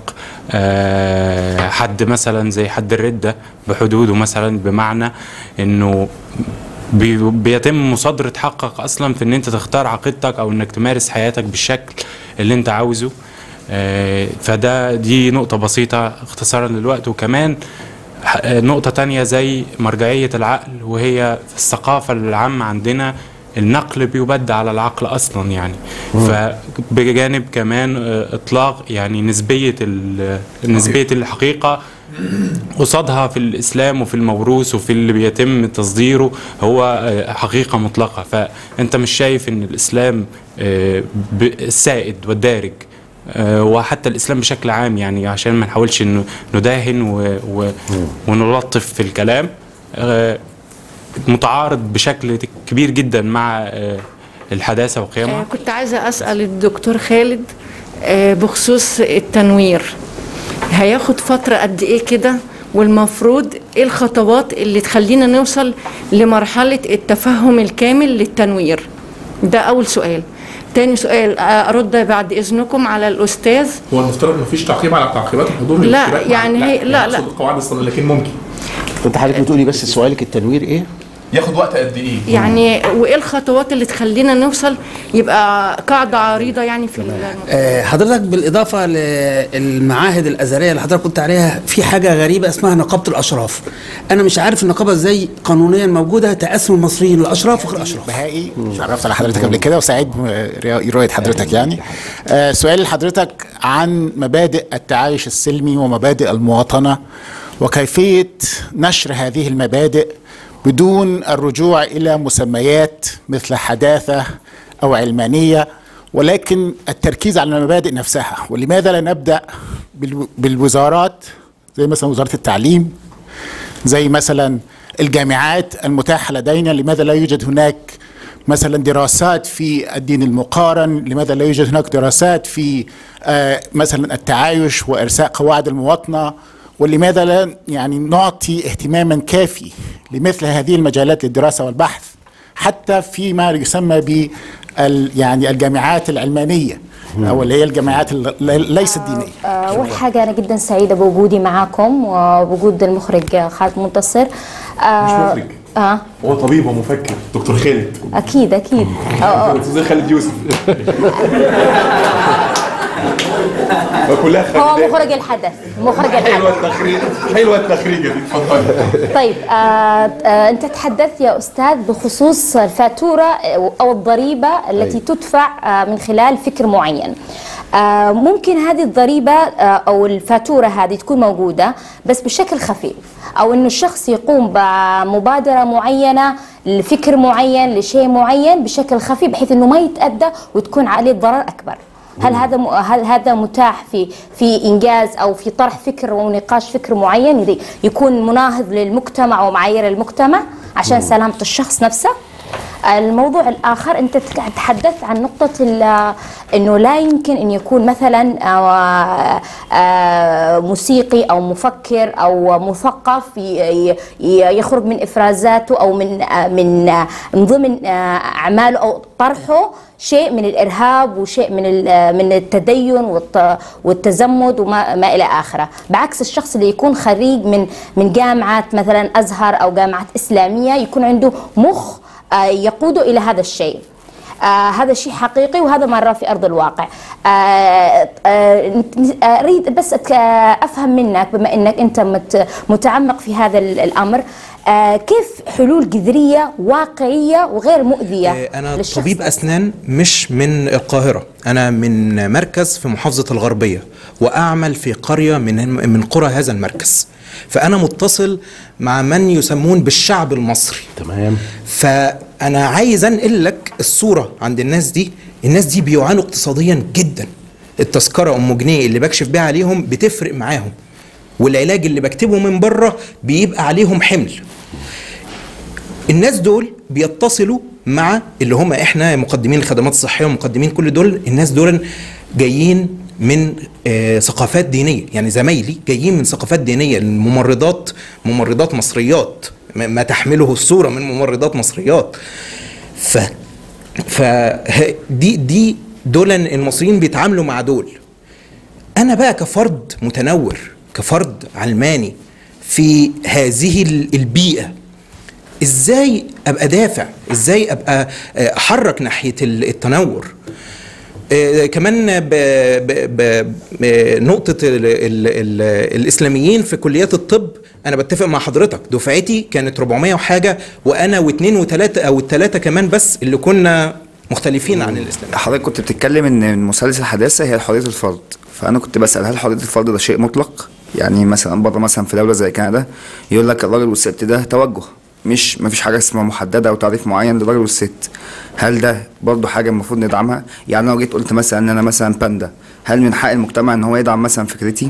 آه، حد مثلا زي حد الرده بحدوده مثلا بمعنى انه بي- بيتم مصادرة حقك أصلا في إن أنت تختار عقيدتك أو إنك تمارس حياتك بالشكل اللي أنت عاوزه آه، فده دي نقطة بسيطة اختصارا للوقت وكمان ح- آه، نقطة تانية زي مرجعية العقل وهي في الثقافة العامة عندنا النقل بيبد على العقل أصلا يعني فبجانب كمان آه، إطلاق يعني نسبية ال- نسبية الحقيقة قصادها في الاسلام وفي الموروث وفي اللي بيتم تصديره هو آه، حقيقه مطلقه فانت مش شايف ان الاسلام آه، ب- السائد والدارج آه، وحتى الاسلام بشكل عام يعني عشان ما نحاولش انه نداهن و- و- ونلطف في الكلام آه، متعارض بشكل كبير جدا مع آه، الحداثه وقيمها آه، كنت عايزة أسأل الدكتور خالد آه، بخصوص التنوير هياخد فترة قد إيه كده والمفروض إيه الخطوات اللي تخلينا نوصل لمرحلة التفهم الكامل للتنوير ده أول سؤال تاني سؤال آه، أرد بعد إذنكم على الأستاذ هو المفترض مفيش تعقيب على تعقيبات الحضور لا، والاشتراك مع- يعني هي- لا، لا. أقصد القواعد الصناعية لكن ممكن كنت حضرتك بتقولي بس سؤالك التنوير ايه؟ ياخد وقت قد ايه؟ يعني وإيه الخطوات اللي تخلينا نوصل يبقى قاعدة عريضة يعني في الموضوع آه، حضرتك بالاضافه للمعاهد الازهريه اللي حضرتك قلت عليها في حاجه غريبه اسمها نقابه الاشراف انا مش عارف النقابه ازاي قانونيا موجوده تقسم المصريين لاشراف وغير اشراف بهائي شرفت على حضرتك قبل كده وسعيد م- رؤيه حضرتك يعني آه سؤال لحضرتك عن مبادئ التعايش السلمي ومبادئ المواطنه وكيفيه نشر هذه المبادئ بدون الرجوع الى مسميات مثل حداثه او علمانيه ولكن التركيز على المبادئ نفسها ولماذا لا نبدا بالو- بالوزارات زي مثلا وزاره التعليم زي مثلا الجامعات المتاحه لدينا لماذا لا يوجد هناك مثلا دراسات في الدين المقارن لماذا لا يوجد هناك دراسات في آه، مثلا التعايش وارساء قواعد المواطنه ولماذا لا يعني نعطي اهتماما كافي لمثل هذه المجالات للدراسه والبحث حتى فيما يسمى ب يعني الجامعات العلمانيه او اللي هي الجامعات الل- ليست دينيه آه، أول حاجة أنا جدا سعيدة بوجودي معاكم وبوجود المخرج خالد منتصر آه، مش مخرج. اه هو طبيب ومفكر دكتور خالد أكيد أكيد آه، آه. زي خالد يوسف كلها هو خالد مخرج الحدث مخرج حلوه الحدث التخريج حلوه التخريجه دي اتفضلي طيب آه آه أنت تحدثت يا أستاذ بخصوص الفاتورة أو الضريبة التي تدفع آه من خلال فكر معين آه ممكن هذه الضريبة آه أو الفاتورة هذه تكون موجودة بس بشكل خفيف أو إنه الشخص يقوم بمبادرة معينة لفكر معين لشيء معين بشكل خفيف بحيث إنه ما يتأدى وتكون عليه ضرر أكبر هل هذا م- هل هذا متاح في في انجاز او في طرح فكر ونقاش فكر معين يدي- يكون مناهض للمجتمع ومعايير المجتمع عشان سلامه الشخص نفسه الموضوع الاخر انت تك- تحدثت عن نقطه ال- انه لا يمكن ان يكون مثلا آه، آه، موسيقي او مفكر او مثقف ي- ي- ي- يخرج من افرازاته او من آه، من آه، من ضمن آه، اعماله او طرحه شيء من الارهاب وشيء من ال- من التدين والت- والتزمت وما ما الى اخره بعكس الشخص اللي يكون خريج من من جامعه مثلا ازهر او جامعات اسلاميه يكون عنده مخ آه، يقوده الى هذا الشيء آه هذا شيء حقيقي وهذا مرة في أرض الواقع آه آه أريد بس أتك- أفهم منك بما أنك أنت مت متعمق في هذا ال- الأمر آه كيف حلول جذرية واقعية وغير مؤذية آه، أنا للشخص طبيب نفسه؟ أسنان مش من القاهرة أنا من مركز في محافظة الغربية وأعمل في قرية من من قرى هذا المركز فأنا متصل مع من يسمون بالشعب المصري تمام فأنا عايز أنقل لك الصورة عند الناس دي الناس دي بيعانوا اقتصاديا جدا التذكرة أم جنيه اللي بكشف بيها عليهم بتفرق معاهم والعلاج اللي بكتبه من بره بيبقى عليهم حمل الناس دول بيتصلوا مع اللي هم احنا مقدمين الخدمات الصحيه ومقدمين كل دول الناس دول جايين من آه ثقافات دينيه يعني زمايلي جايين من ثقافات دينيه الممرضات ممرضات مصريات ما ما تحمله الصوره من ممرضات مصريات ف ف ه- دي دي دول المصريين بيتعاملوا مع دول انا بقى كفرد متنور كفرد علماني في هذه ال- البيئه ازاي ابقى دافع ازاي ابقى آه، احرك ناحيه ال- التنور آه، كمان ب ب ب ب- نقطة ال ال ال الإسلاميين في كليات الطب أنا بتفق مع حضرتك دفعتي كانت 400 وحاجة وأنا واثنين وثلاثة أو الثلاثة كمان بس اللي كنا مختلفين عن الإسلام حضرتك كنت بتتكلم ان مثلث الحداثه هي حريه الفرد فانا كنت بسال هل حريه الفرد ده شيء مطلق يعني مثلا بره مثلا في دوله زي كندا يقول لك الراجل والست ده توجه مش مفيش حاجه اسمها محدده او تعريف معين للراجل والست هل ده برضه حاجه المفروض ندعمها يعني لو جيت قلت مثلا ان انا مثلا باندا هل من حق المجتمع ان هو يدعم مثلا فكرتي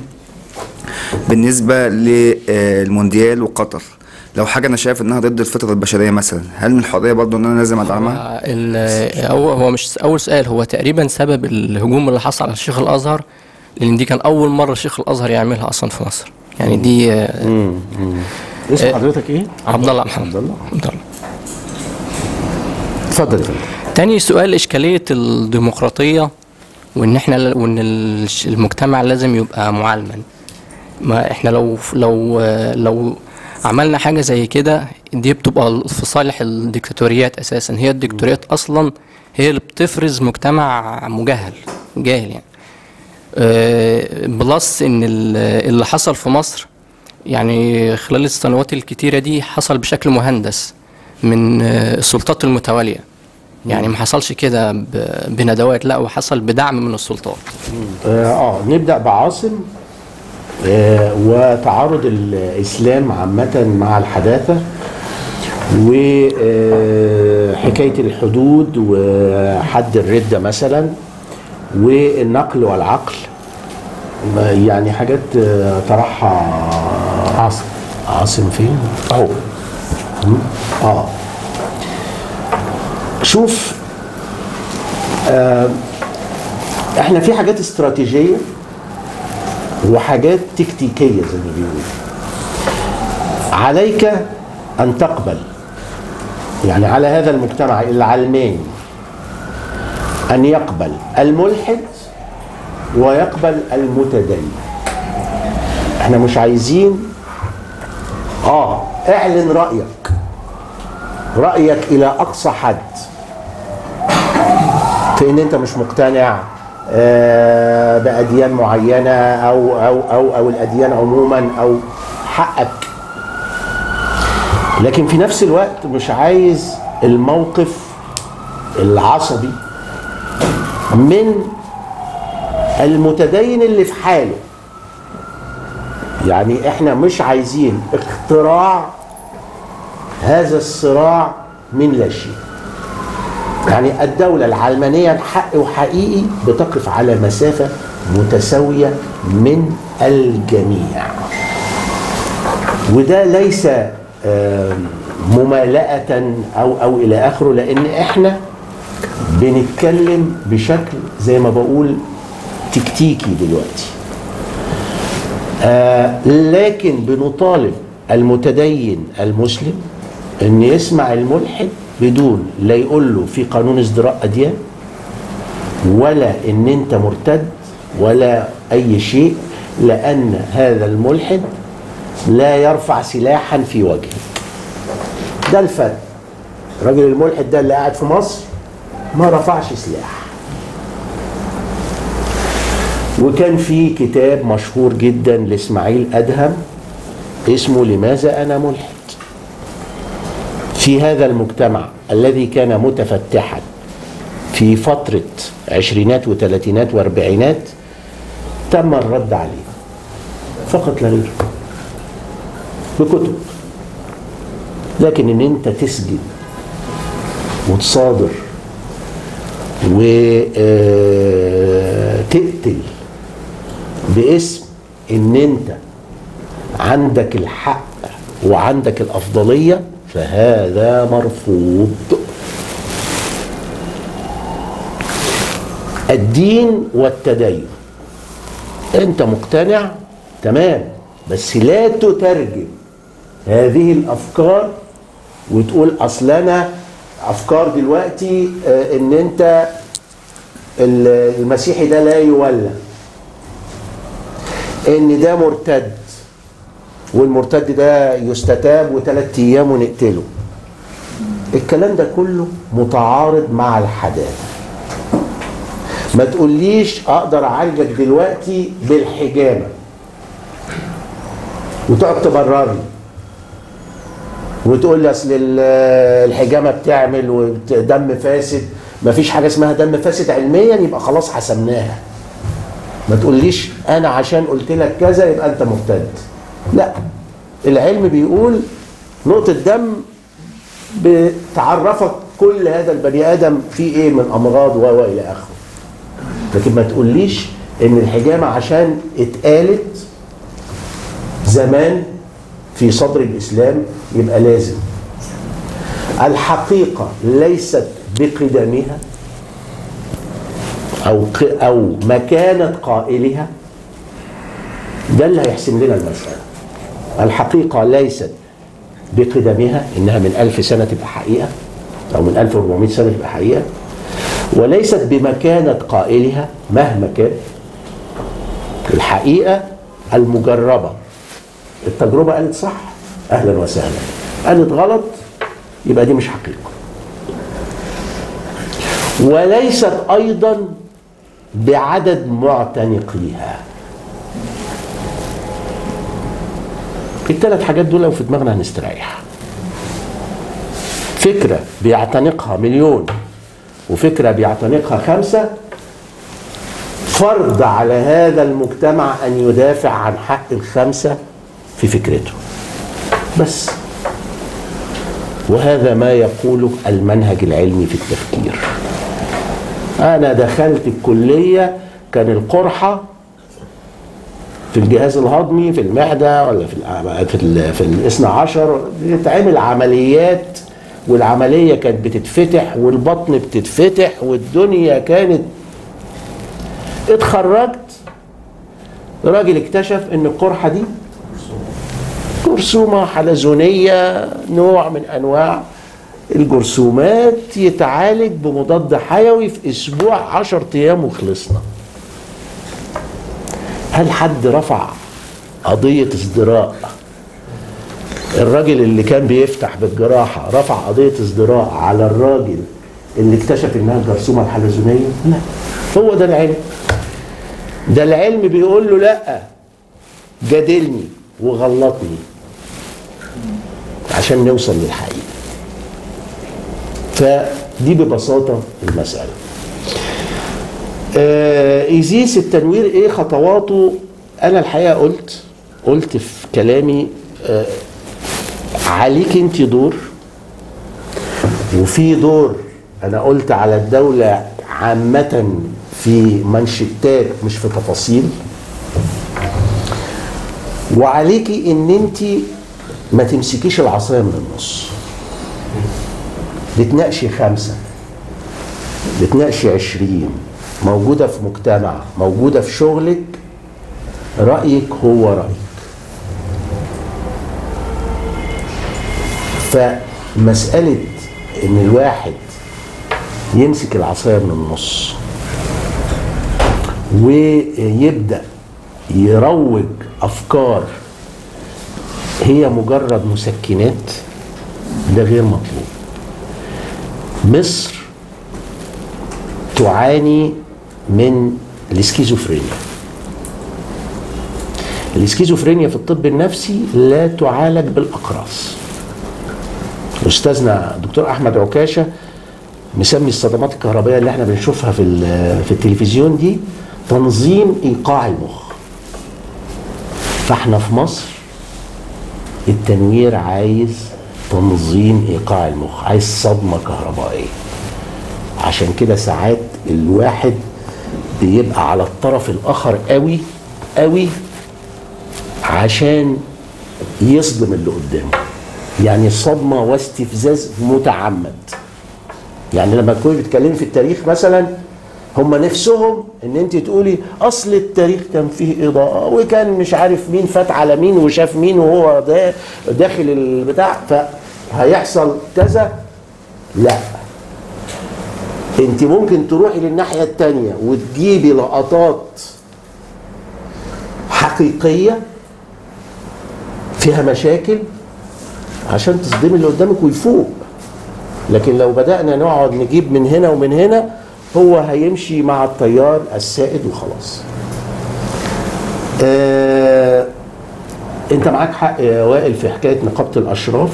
بالنسبه للمونديال وقطر لو حاجه انا شايف انها ضد الفطره البشريه مثلا هل من الحريه برضه ان انا لازم ادعمها ال- هو هو مش اول سؤال هو تقريبا سبب الهجوم اللي حصل على شيخ الازهر لان دي كان اول مره شيخ الازهر يعملها اصلا في مصر يعني دي آه، اسم آه، حضرتك ايه؟ عبد الله محمد عبد الله عبد الله اتفضل يا فندم تاني سؤال اشكاليه الديمقراطيه وان احنا وان ال- المجتمع لازم يبقى معلما ما احنا لو لو لو عملنا حاجه زي كده دي بتبقى في صالح الديكتاتوريات اساسا هي الديكتاتوريات اصلا هي اللي بتفرز مجتمع مجهل جاهل يعني آه، بلس ان ال- اللي حصل في مصر يعني خلال السنوات الكتيره دي حصل بشكل مهندس من آه، السلطات المتواليه يعني ما حصلش كده ب- بندوات لا وحصل بدعم من السلطات اه آه، نبدا بعاصم آه وتعارض الاسلام عامه مع الحداثه وحكايه الحدود وحد الرده مثلا والنقل والعقل ما- يعني حاجات آه، طرحها عاصم عاصم فين؟ اهو اه شوف آه احنا في حاجات استراتيجيه وحاجات تكتيكيه زي ما بيقولوا عليك ان تقبل يعني على هذا المجتمع العلماني ان يقبل الملحد ويقبل المتدين احنا مش عايزين اه اعلن رايك رايك الى اقصى حد في ان انت مش مقتنع آه، باديان معينه او او او او الاديان عموما او حقك لكن في نفس الوقت مش عايز الموقف العصبي من المتدين اللي في حاله يعني احنا مش عايزين اختراع هذا الصراع من لا شيء يعني الدولة العلمانية حق وحقيقي بتقف على مسافة متساوية من الجميع وده ليس آم، ممالأة أو أو إلى آخره لأن إحنا بنتكلم بشكل زي ما بقول تكتيكي دلوقتي آه لكن بنطالب المتدين المسلم ان يسمع الملحد بدون لا يقول له في قانون ازدراء اديان ولا ان انت مرتد ولا اي شيء لان هذا الملحد لا يرفع سلاحا في وجهك ده الفرق الراجل الملحد ده اللي قاعد في مصر ما رفعش سلاح وكان في كتاب مشهور جدا لاسماعيل ادهم اسمه لماذا انا ملحد في هذا المجتمع الذي كان متفتحا في فترة عشرينات وثلاثينات واربعينات تم الرد عليه فقط لا غير بكتب لكن ان انت تسجن وتصادر وتقتل باسم ان انت عندك الحق وعندك الافضليه فهذا مرفوض الدين والتدين انت مقتنع تمام بس لا تترجم هذه الافكار وتقول اصل انا افكار دلوقتي آه، ان انت ال- المسيحي ده لا يولى ان ده مرتد والمرتد ده يستتاب وثلاث ايام ونقتله الكلام ده كله متعارض مع الحداثه ما تقوليش اقدر اعالجك دلوقتي بالحجامه وتقعد تبرر لي وتقول لي اصل ال- الحجامه بتعمل ودم فاسد ما فيش حاجه اسمها دم فاسد علميا يبقى خلاص حسمناها ما تقوليش انا عشان قلت لك كذا يبقى انت مرتد لا العلم بيقول نقطه دم بتعرفك كل هذا البني ادم فيه ايه من امراض و و الى اخره لكن ما تقوليش ان الحجامه عشان اتقالت زمان في صدر الاسلام يبقى لازم الحقيقه ليست بقدمها او ق- او مكانه قائلها ده اللي هيحسم لنا المساله الحقيقه ليست بقدمها انها من ألف سنه تبقى حقيقه او من 1400 سنه تبقى حقيقه وليست بمكانه قائلها مهما كان الحقيقه المجربه التجربه قالت صح اهلا وسهلا قالت غلط يبقى دي مش حقيقه وليست ايضا بعدد معتنقيها الثلاث حاجات دول لو في دماغنا هنستريح فكرة بيعتنقها مليون وفكرة بيعتنقها خمسة فرض على هذا المجتمع أن يدافع عن حق الخمسة في فكرته بس وهذا ما يقوله المنهج العلمي في التفكير انا دخلت الكليه كان القرحه في الجهاز الهضمي في المعده ولا في ال في ال في الاثنى عشر بتتعمل عمليات والعمليه كانت بتتفتح والبطن بتتفتح والدنيا كانت اتخرجت راجل اكتشف ان القرحه دي جرثومه حلزونيه نوع من انواع الجرثومات يتعالج بمضاد حيوي في اسبوع 10 ايام وخلصنا هل حد رفع قضية ازدراء الراجل اللي كان بيفتح بالجراحة رفع قضية ازدراء على الراجل اللي اكتشف انها الجرثومة الحلزونية لا هو ده العلم ده العلم بيقول له لا جادلني وغلطني عشان نوصل للحقيقة فدي ببساطة المسألة آه إيزيس التنوير إيه خطواته أنا الحقيقة قلت قلت في كلامي آه عليك أنت دور وفي دور أنا قلت على الدولة عامة في منشتات مش في تفاصيل وعليكي ان انت ما تمسكيش العصايه من النص بتناقشي خمسه بتناقشي عشرين موجودة في مجتمع موجودة في شغلك رأيك هو رأيك فمسألة إن الواحد يمسك العصاية من النص ويبدأ يروج أفكار هي مجرد مسكنات ده غير مطلوب مصر تعاني من الاسكيزوفرينيا الاسكيزوفرينيا في الطب النفسي لا تعالج بالاقراص استاذنا الدكتور احمد عكاشه مسمي الصدمات الكهربائيه اللي احنا بنشوفها في في التلفزيون دي تنظيم ايقاع المخ فاحنا في مصر التنوير عايز تنظيم ايقاع المخ عايز صدمه كهربائيه عشان كده ساعات الواحد بيبقى على الطرف الاخر قوي قوي عشان يصدم اللي قدامه يعني صدمه واستفزاز متعمد يعني لما تكوني بتتكلمي في التاريخ مثلا هم نفسهم ان انت تقولي اصل التاريخ كان فيه اضاءه وكان مش عارف مين فات على مين وشاف مين وهو ده داخل البتاع فهيحصل كذا لا انت ممكن تروحي للناحيه التانية وتجيبي لقطات حقيقيه فيها مشاكل عشان تصدمي اللي قدامك ويفوق لكن لو بدانا نقعد نجيب من هنا ومن هنا هو هيمشي مع التيار السائد وخلاص آه انت معاك حق يا وائل في حكايه نقابه الاشراف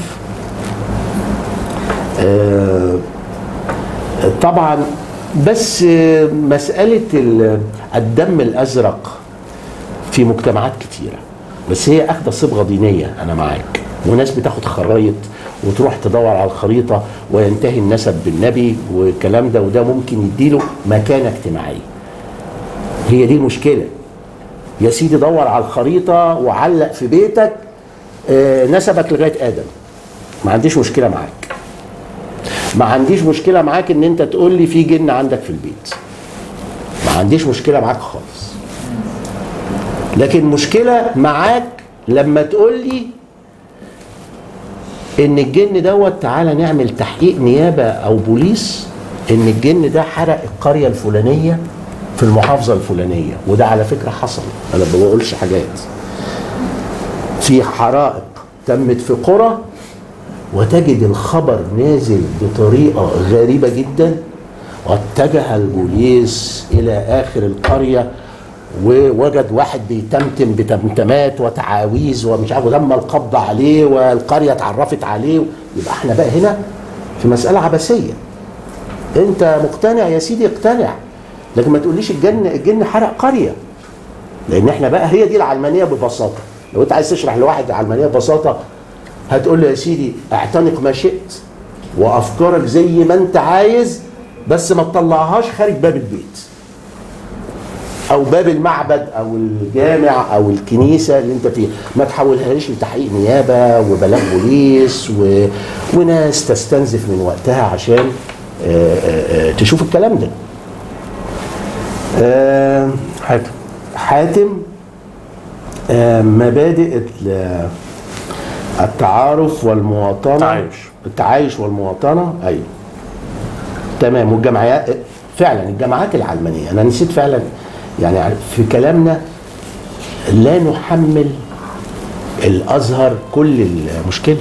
آه طبعا بس مسألة الدم الأزرق في مجتمعات كتيرة بس هي أخذة صبغة دينية أنا معاك وناس بتاخد خرايط وتروح تدور على الخريطة وينتهي النسب بالنبي والكلام ده وده ممكن يديله مكانة اجتماعية هي دي المشكلة يا سيدي دور على الخريطة وعلق في بيتك نسبك لغاية آدم ما عنديش مشكلة معاك ما عنديش مشكله معاك ان انت تقول لي في جن عندك في البيت ما عنديش مشكله معاك خالص لكن مشكله معاك لما تقول لي ان الجن دوت تعالى نعمل تحقيق نيابه او بوليس ان الجن ده حرق القريه الفلانيه في المحافظه الفلانيه وده على فكره حصل انا ما بقولش حاجات في حرائق تمت في قرى وتجد الخبر نازل بطريقة غريبة جدا واتجه البوليس إلى آخر القرية ووجد واحد بيتمتم بتمتمات وتعاويذ ومش عارف وتم القبض عليه والقرية اتعرفت عليه يبقى احنا بقى هنا في مسألة عبثية انت مقتنع يا سيدي اقتنع لكن ما تقوليش الجن الجن حرق قرية لان احنا بقى هي دي العلمانية ببساطة لو انت عايز تشرح لواحد العلمانية ببساطة هتقول له يا سيدي اعتنق ما شئت وافكارك زي ما انت عايز بس ما تطلعهاش خارج باب البيت او باب المعبد او الجامع او الكنيسه اللي انت فيها ما تحولهاش لتحقيق نيابه وبلاغ بوليس و... وناس تستنزف من وقتها عشان آه، آه، آه، تشوف الكلام ده آه، حاتم حاتم آه، مبادئ ال- التعارف والمواطنه التعايش. التعايش والمواطنه ايوه تمام والجمعيات فعلا الجامعات العلمانيه انا نسيت فعلا يعني في كلامنا لا نحمل الازهر كل المشكله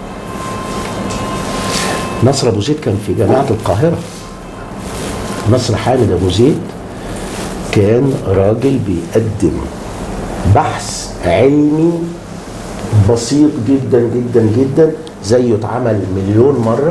نصر ابو زيد كان في جامعه القاهره نصر حامد ابو زيد كان راجل بيقدم بحث علمي بسيط جدا جدا جدا زيه اتعمل مليون مره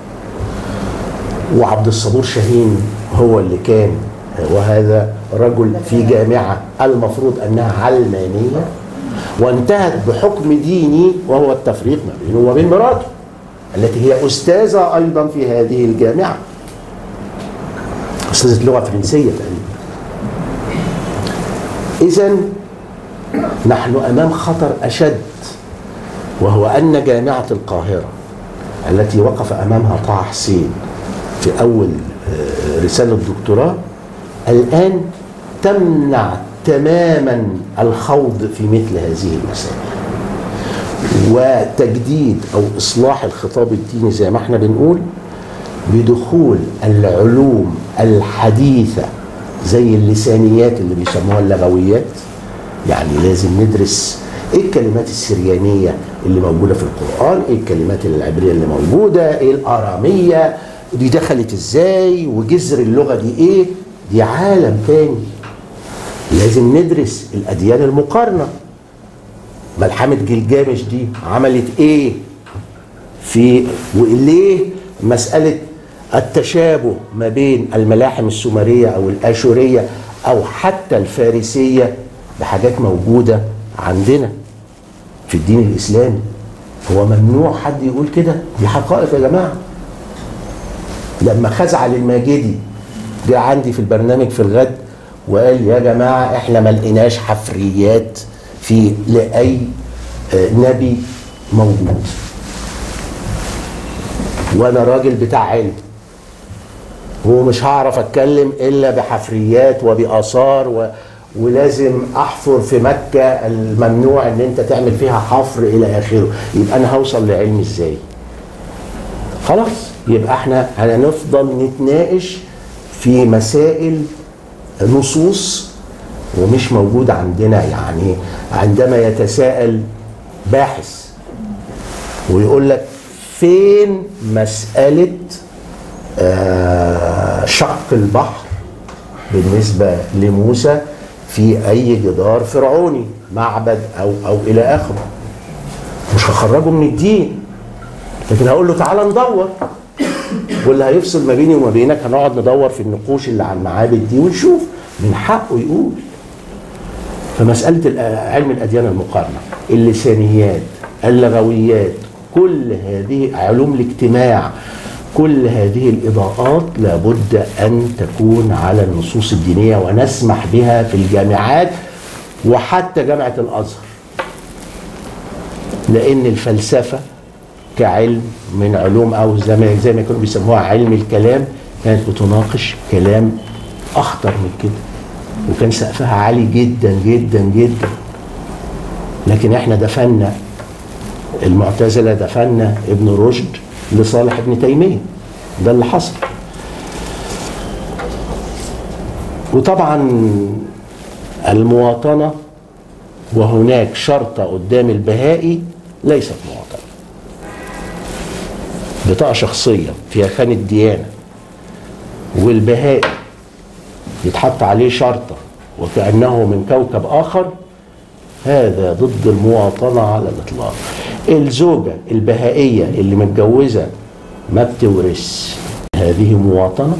وعبد الصبور شاهين هو اللي كان وهذا رجل في جامعه المفروض انها علمانيه وانتهت بحكم ديني وهو التفريق ما بينه وبين مراته التي هي استاذه ايضا في هذه الجامعه استاذه لغه فرنسيه تقريبا اذا نحن امام خطر اشد وهو ان جامعه القاهره التي وقف امامها طه حسين في اول آه، رساله دكتوراه الان تمنع تماما الخوض في مثل هذه المسائل وتجديد او اصلاح الخطاب الديني زي ما احنا بنقول بدخول العلوم الحديثه زي اللسانيات اللي بيسموها اللغويات يعني لازم ندرس ايه الكلمات السريانيه اللي موجوده في القران ايه الكلمات العبريه اللي موجوده ايه الاراميه دي دخلت ازاي وجذر اللغه دي ايه دي عالم تاني لازم ندرس الاديان المقارنه ملحمه جلجامش دي عملت ايه في وليه مساله التشابه ما بين الملاحم السومريه او الاشوريه او حتى الفارسيه بحاجات موجوده عندنا في الدين الاسلامي هو ممنوع حد يقول كده دي حقائق يا جماعه لما خزعل الماجدي جه عندي في البرنامج في الغد وقال يا جماعه احنا ما لقيناش حفريات في لاي آه، نبي موجود وانا راجل بتاع علم ومش هعرف اتكلم الا بحفريات وباثار و... ولازم احفر في مكه الممنوع ان انت تعمل فيها حفر الى اخره يبقى انا هوصل لعلم ازاي خلاص يبقى احنا هنفضل نتناقش في مسائل نصوص ومش موجود عندنا يعني عندما يتساءل باحث ويقول لك فين مسألة آه، شق البحر بالنسبة لموسى في أي جدار فرعوني معبد أو أو إلى آخره مش هخرجه من الدين لكن هقول له تعالى ندور واللي هيفصل ما بيني وما بينك هنقعد ندور في النقوش اللي على المعابد دي ونشوف من حقه يقول فمسألة الأ- علم الأديان المقارنة اللسانيات اللغويات كل هذه علوم الاجتماع كل هذه الإضاءات لابد أن تكون على النصوص الدينية ونسمح بها في الجامعات وحتى جامعة الأزهر لأن الفلسفة كعلم من علوم أو زي ما زي ما كانوا بيسموها علم الكلام كانت بتناقش كلام أخطر من كده وكان سقفها عالي جدا جدا جدا لكن احنا دفنا المعتزلة دفنا ابن رشد لصالح ابن تيمية ده اللي حصل وطبعا المواطنة وهناك شرطة قدام البهائي ليست مواطنة بطاقة شخصية فيها خانة ديانة والبهائي يتحط عليه شرطة وكأنه من كوكب آخر هذا ضد المواطنة على الإطلاق الزوجة البهائية اللي متجوزة ما بتورث هذه مواطنة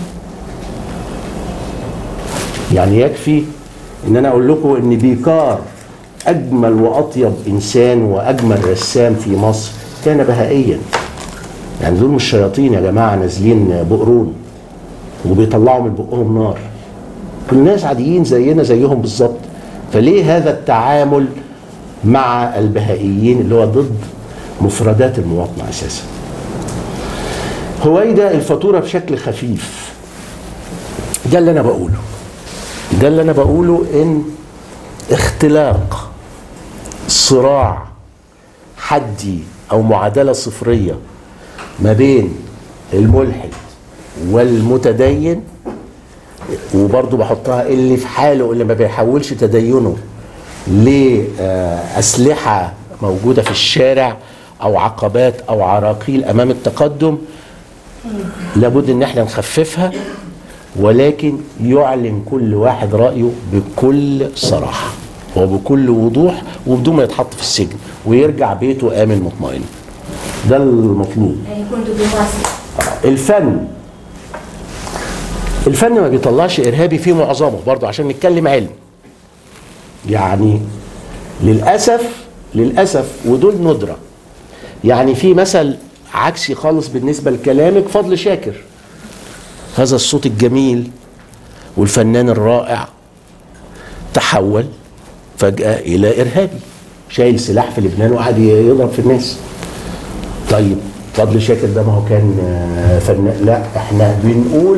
يعني يكفي ان انا اقول لكم ان بيكار اجمل واطيب انسان واجمل رسام في مصر كان بهائيا يعني دول مش شياطين يا جماعه نازلين بقرون وبيطلعوا من بقهم نار كل الناس عاديين زينا زيهم بالظبط فليه هذا التعامل مع البهائيين اللي هو ضد مفردات المواطنة أساسا هويدا الفاتورة بشكل خفيف ده اللي أنا بقوله ده اللي أنا بقوله إن اختلاق صراع حدي أو معادلة صفرية ما بين الملحد والمتدين وبرضه بحطها اللي في حاله اللي ما بيحولش تدينه لأسلحة موجودة في الشارع أو عقبات أو عراقيل أمام التقدم لابد إن احنا نخففها ولكن يعلن كل واحد رأيه بكل صراحة وبكل وضوح وبدون ما يتحط في السجن ويرجع بيته آمن مطمئن ده المطلوب يعني يكون دبلوماسي الفن الفن ما بيطلعش ارهابي في معظمه برضه عشان نتكلم علم يعني للاسف للاسف ودول ندره يعني في مثل عكسي خالص بالنسبه لكلامك فضل شاكر هذا الصوت الجميل والفنان الرائع تحول فجاه الى ارهابي شايل سلاح في لبنان وقعد يضرب في الناس طيب فضل شاكر ده ما هو كان آه، فنان لا احنا بنقول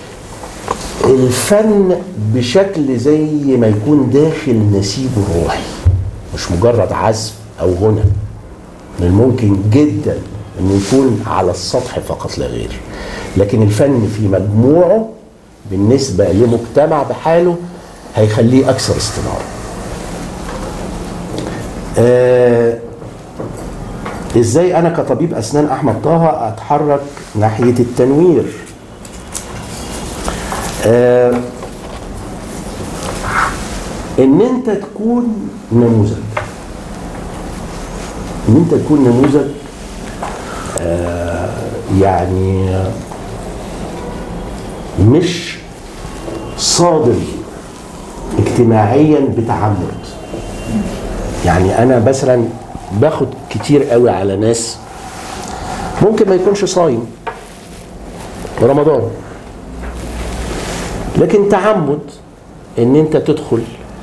الفن بشكل زي ما يكون داخل نسيج روحي مش مجرد عزف او غنى من الممكن جدا انه يكون على السطح فقط لا غير لكن الفن في مجموعه بالنسبه لمجتمع بحاله هيخليه اكثر استناره آه ازاي انا كطبيب اسنان احمد طه اتحرك ناحيه التنوير آه ان انت تكون نموذج ان انت تكون نموذج آه يعني مش صادم اجتماعيا بتعمد يعني انا مثلا باخد كتير قوي على ناس ممكن ما يكونش صايم رمضان لكن تعمد ان انت تدخل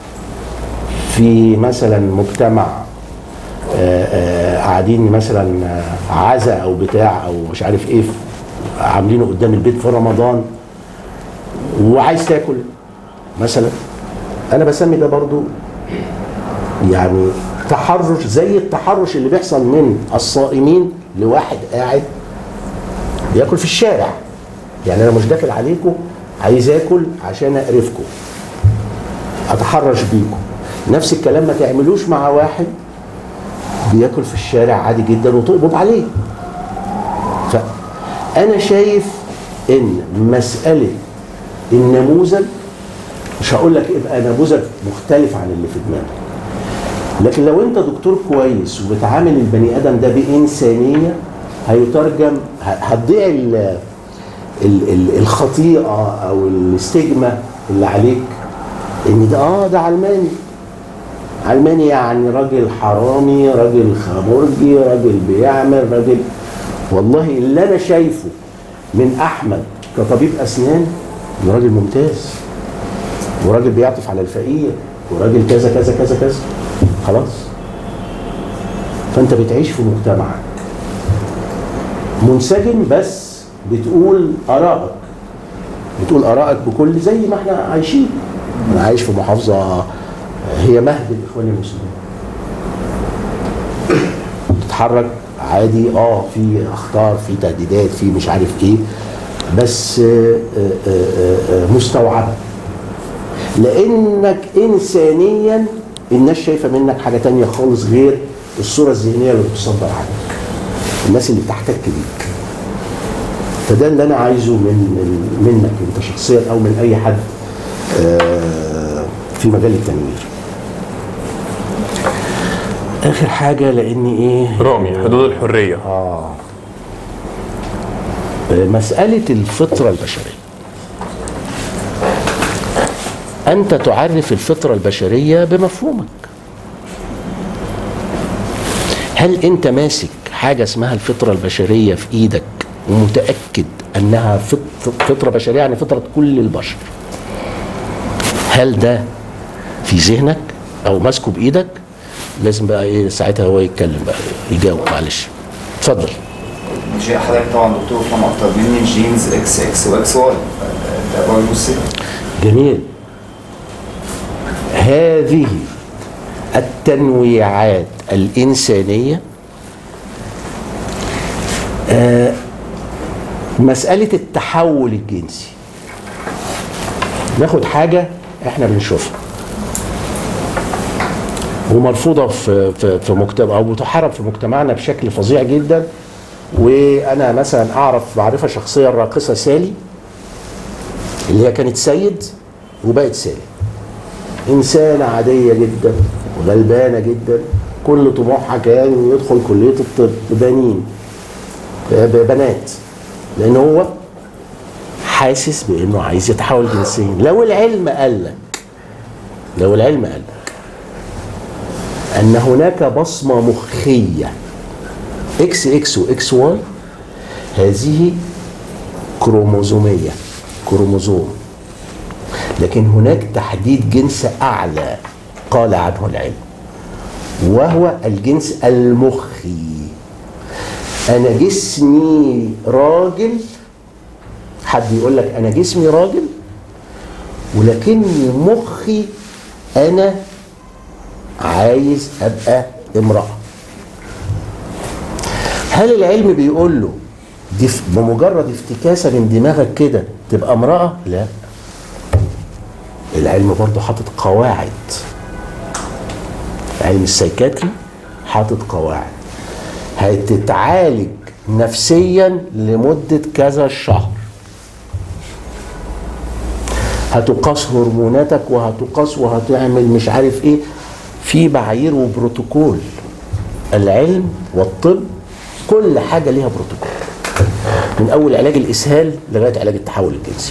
في مثلا مجتمع آه، آه، قاعدين مثلا آه، عزا او بتاع او مش عارف ايه عاملينه قدام البيت في رمضان وعايز تاكل مثلا انا بسمي ده برضو يعني تحرش زي التحرش اللي بيحصل من الصائمين لواحد قاعد بياكل في الشارع يعني انا مش داخل عليكم عايز اكل عشان اقرفكم اتحرش بيكم نفس الكلام ما تعملوش مع واحد بياكل في الشارع عادي جدا وتقبض عليه فانا شايف ان مساله النموذج مش هقول لك ابقى نموذج مختلف عن اللي في دماغك لكن لو انت دكتور كويس وبتعامل البني ادم ده بانسانيه هيترجم ه- هتضيع ال- ال- ال- الخطيئه او الاستجمة اللي عليك ان ده اه ده علماني علماني يعني راجل حرامي راجل خمرجي راجل بيعمل راجل والله اللي انا شايفه من احمد كطبيب اسنان إنه راجل ممتاز وراجل بيعطف على الفقير وراجل كذا كذا كذا كذا خلاص فانت بتعيش في مجتمعك منسجم بس بتقول ارائك بتقول ارائك بكل زي ما احنا عايشين انا عايش في محافظه هي مهد الاخوان المسلمين تتحرك عادي اه في اخطار في تهديدات في مش عارف ايه بس آه، آه، آه، آه، مستوعبه لانك انسانيا الناس شايفه منك حاجه تانية خالص غير الصوره الذهنيه اللي بتصدر عنك الناس اللي بتحتك بيك فده اللي انا عايزه من من- منك انت شخصيا او من اي حد آه، في مجال التنوير اخر حاجه لان ايه رامي حدود الحريه اه مساله الفطره البشريه انت تعرف الفطره البشريه بمفهومك هل انت ماسك حاجه اسمها الفطره البشريه في ايدك ومتاكد انها فط- فطره بشريه يعني فطره كل البشر هل ده في ذهنك او ماسكه بايدك لازم بقى ايه ساعتها هو يتكلم بقى يجاوب معلش اتفضل شيء حضرتك طبعا دكتور فاهم اكتر مني جينز اكس اكس واكس واي ده برضه الست جميل هذه التنويعات الإنسانية آه، مسألة التحول الجنسي ناخد حاجة احنا بنشوفها ومرفوضة في في في مجتمع أو بتحارب في مجتمعنا بشكل فظيع جدا وأنا مثلا أعرف معرفة شخصية الراقصة سالي اللي هي كانت سيد وبقت سالي إنسانة عادية جدا وغلبانة جدا كل طموحها كان يدخل كلية الطب بنين ب- بنات لأن هو حاسس بأنه عايز يتحول جنسيا لو العلم قال لك لو العلم قال لك أن هناك بصمة مخية اكس اكس واكس واي هذه كروموزومية كروموزوم لكن هناك تحديد جنس أعلى قال عنه العلم وهو الجنس المخي أنا جسمي راجل حد يقول لك أنا جسمي راجل ولكني مخي أنا عايز أبقى امرأة هل العلم بيقول له دي ف- بمجرد افتكاسة من دماغك كده تبقى امرأة؟ لا العلم برضه حاطط قواعد علم السيكاتري حاطط قواعد هتتعالج نفسيا لمدة كذا شهر هتقاس هرموناتك وهتقاس وهتعمل مش عارف ايه في معايير وبروتوكول العلم والطب كل حاجة ليها بروتوكول من أول علاج الإسهال لغاية علاج التحول الجنسي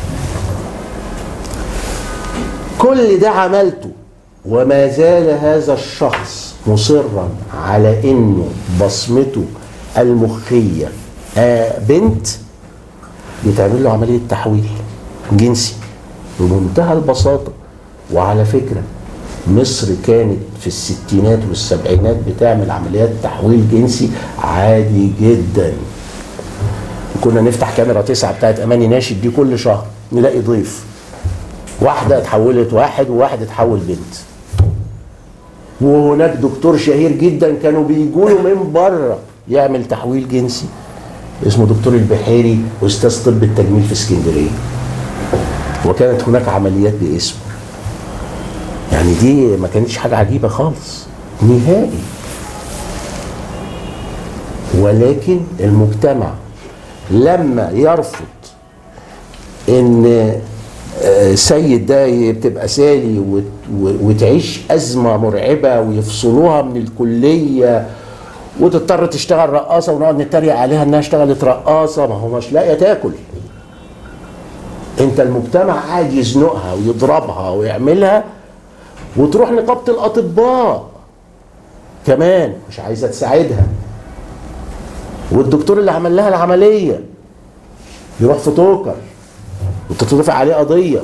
كل ده عملته وما زال هذا الشخص مصرا على انه بصمته المخيه آه بنت يتعمل له عمليه تحويل جنسي بمنتهى البساطه وعلى فكره مصر كانت في الستينات والسبعينات بتعمل عمليات تحويل جنسي عادي جدا كنا نفتح كاميرا تسعة بتاعت اماني ناشد دي كل شهر نلاقي ضيف واحده اتحولت واحد وواحد اتحول بنت وهناك دكتور شهير جدا كانوا بيجوا له من بره يعمل تحويل جنسي اسمه دكتور البحيري استاذ طب التجميل في اسكندريه وكانت هناك عمليات باسمه يعني دي ما كانتش حاجه عجيبه خالص نهائي ولكن المجتمع لما يرفض ان آه، سيد ده بتبقى سالي وت- و- وتعيش ازمه مرعبه ويفصلوها من الكليه وتضطر تشتغل رقاصه ونقعد نتريق عليها انها اشتغلت رقاصه ما هو مش لاقيه تاكل انت المجتمع قاعد يزنقها ويضربها ويعملها وتروح نقابه الاطباء كمان مش عايزه تساعدها والدكتور اللي عمل لها العمليه يروح في توكر وتترفع عليه قضيه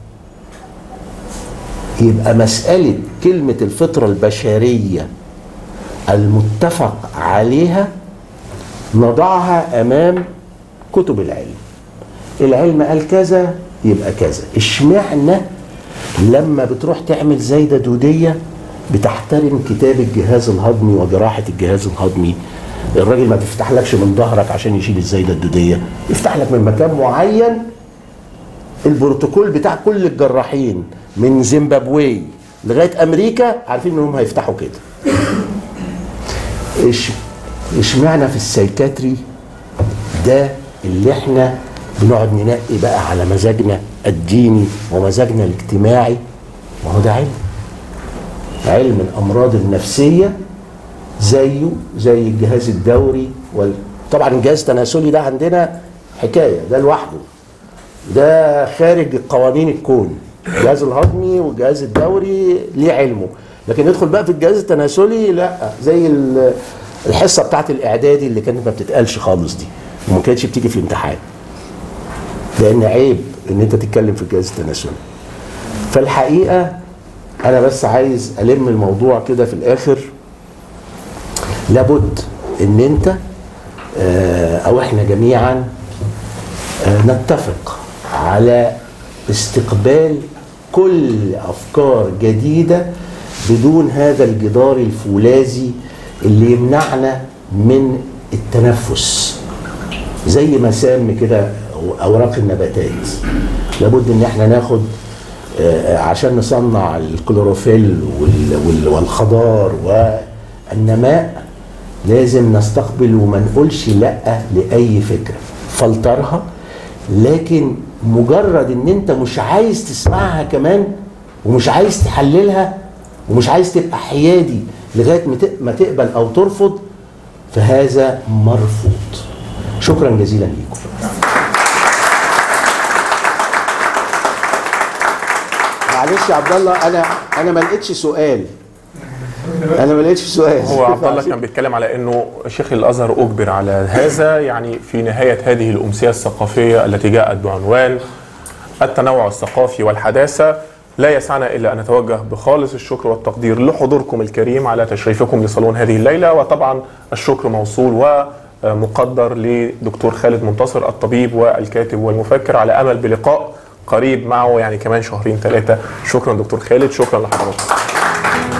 يبقى مساله كلمه الفطره البشريه المتفق عليها نضعها امام كتب العلم العلم قال كذا يبقى كذا اشمعنى لما بتروح تعمل زايده دوديه بتحترم كتاب الجهاز الهضمي وجراحه الجهاز الهضمي الراجل ما بيفتحلكش من ظهرك عشان يشيل الزايده الدوديه يفتح لك من مكان معين البروتوكول بتاع كل الجراحين من زيمبابوي لغايه امريكا عارفين انهم هيفتحوا كده ايش اشمعنى في السيكاتري ده اللي احنا بنقعد ننقي بقى على مزاجنا الديني ومزاجنا الاجتماعي ما هو ده علم علم الامراض النفسيه زيه زي الجهاز الدوري وال... طبعا الجهاز التناسلي ده عندنا حكايه ده لوحده ده خارج قوانين الكون الجهاز الهضمي والجهاز الدوري ليه علمه لكن ندخل بقى في الجهاز التناسلي لا زي ال- الحصه بتاعت الاعدادي اللي كانت ما بتتقالش خالص دي وما كانتش بتيجي في الامتحان لان عيب ان انت تتكلم في الجهاز التناسلي فالحقيقه انا بس عايز الم الموضوع كده في الاخر لابد ان انت آه، او احنا جميعا آه، نتفق على استقبال كل افكار جديده بدون هذا الجدار الفولاذي اللي يمنعنا من التنفس زي مسام كده اوراق النباتات لابد ان احنا ناخد آه، عشان نصنع الكلوروفيل وال- وال- والخضار والنماء لازم نستقبل وما نقولش لا لاي فكره فلترها لكن مجرد ان انت مش عايز تسمعها كمان ومش عايز تحللها ومش عايز تبقى حيادي لغايه ما ت- ما تقبل او ترفض فهذا مرفوض شكرا جزيلا ليكم معلش يا عبد الله انا انا ما لقيتش سؤال انا ما لقيتش سؤال هو عبد الله كان بيتكلم على انه شيخ الازهر اجبر على هذا يعني في نهايه هذه الامسيه الثقافيه التي جاءت بعنوان التنوع الثقافي والحداثه لا يسعنا الا ان نتوجه بخالص الشكر والتقدير لحضوركم الكريم على تشريفكم لصالون هذه الليله وطبعا الشكر موصول ومقدر لدكتور خالد منتصر الطبيب والكاتب والمفكر على امل بلقاء قريب معه يعني كمان شهرين ثلاثه شكرا دكتور خالد شكرا لحضرتك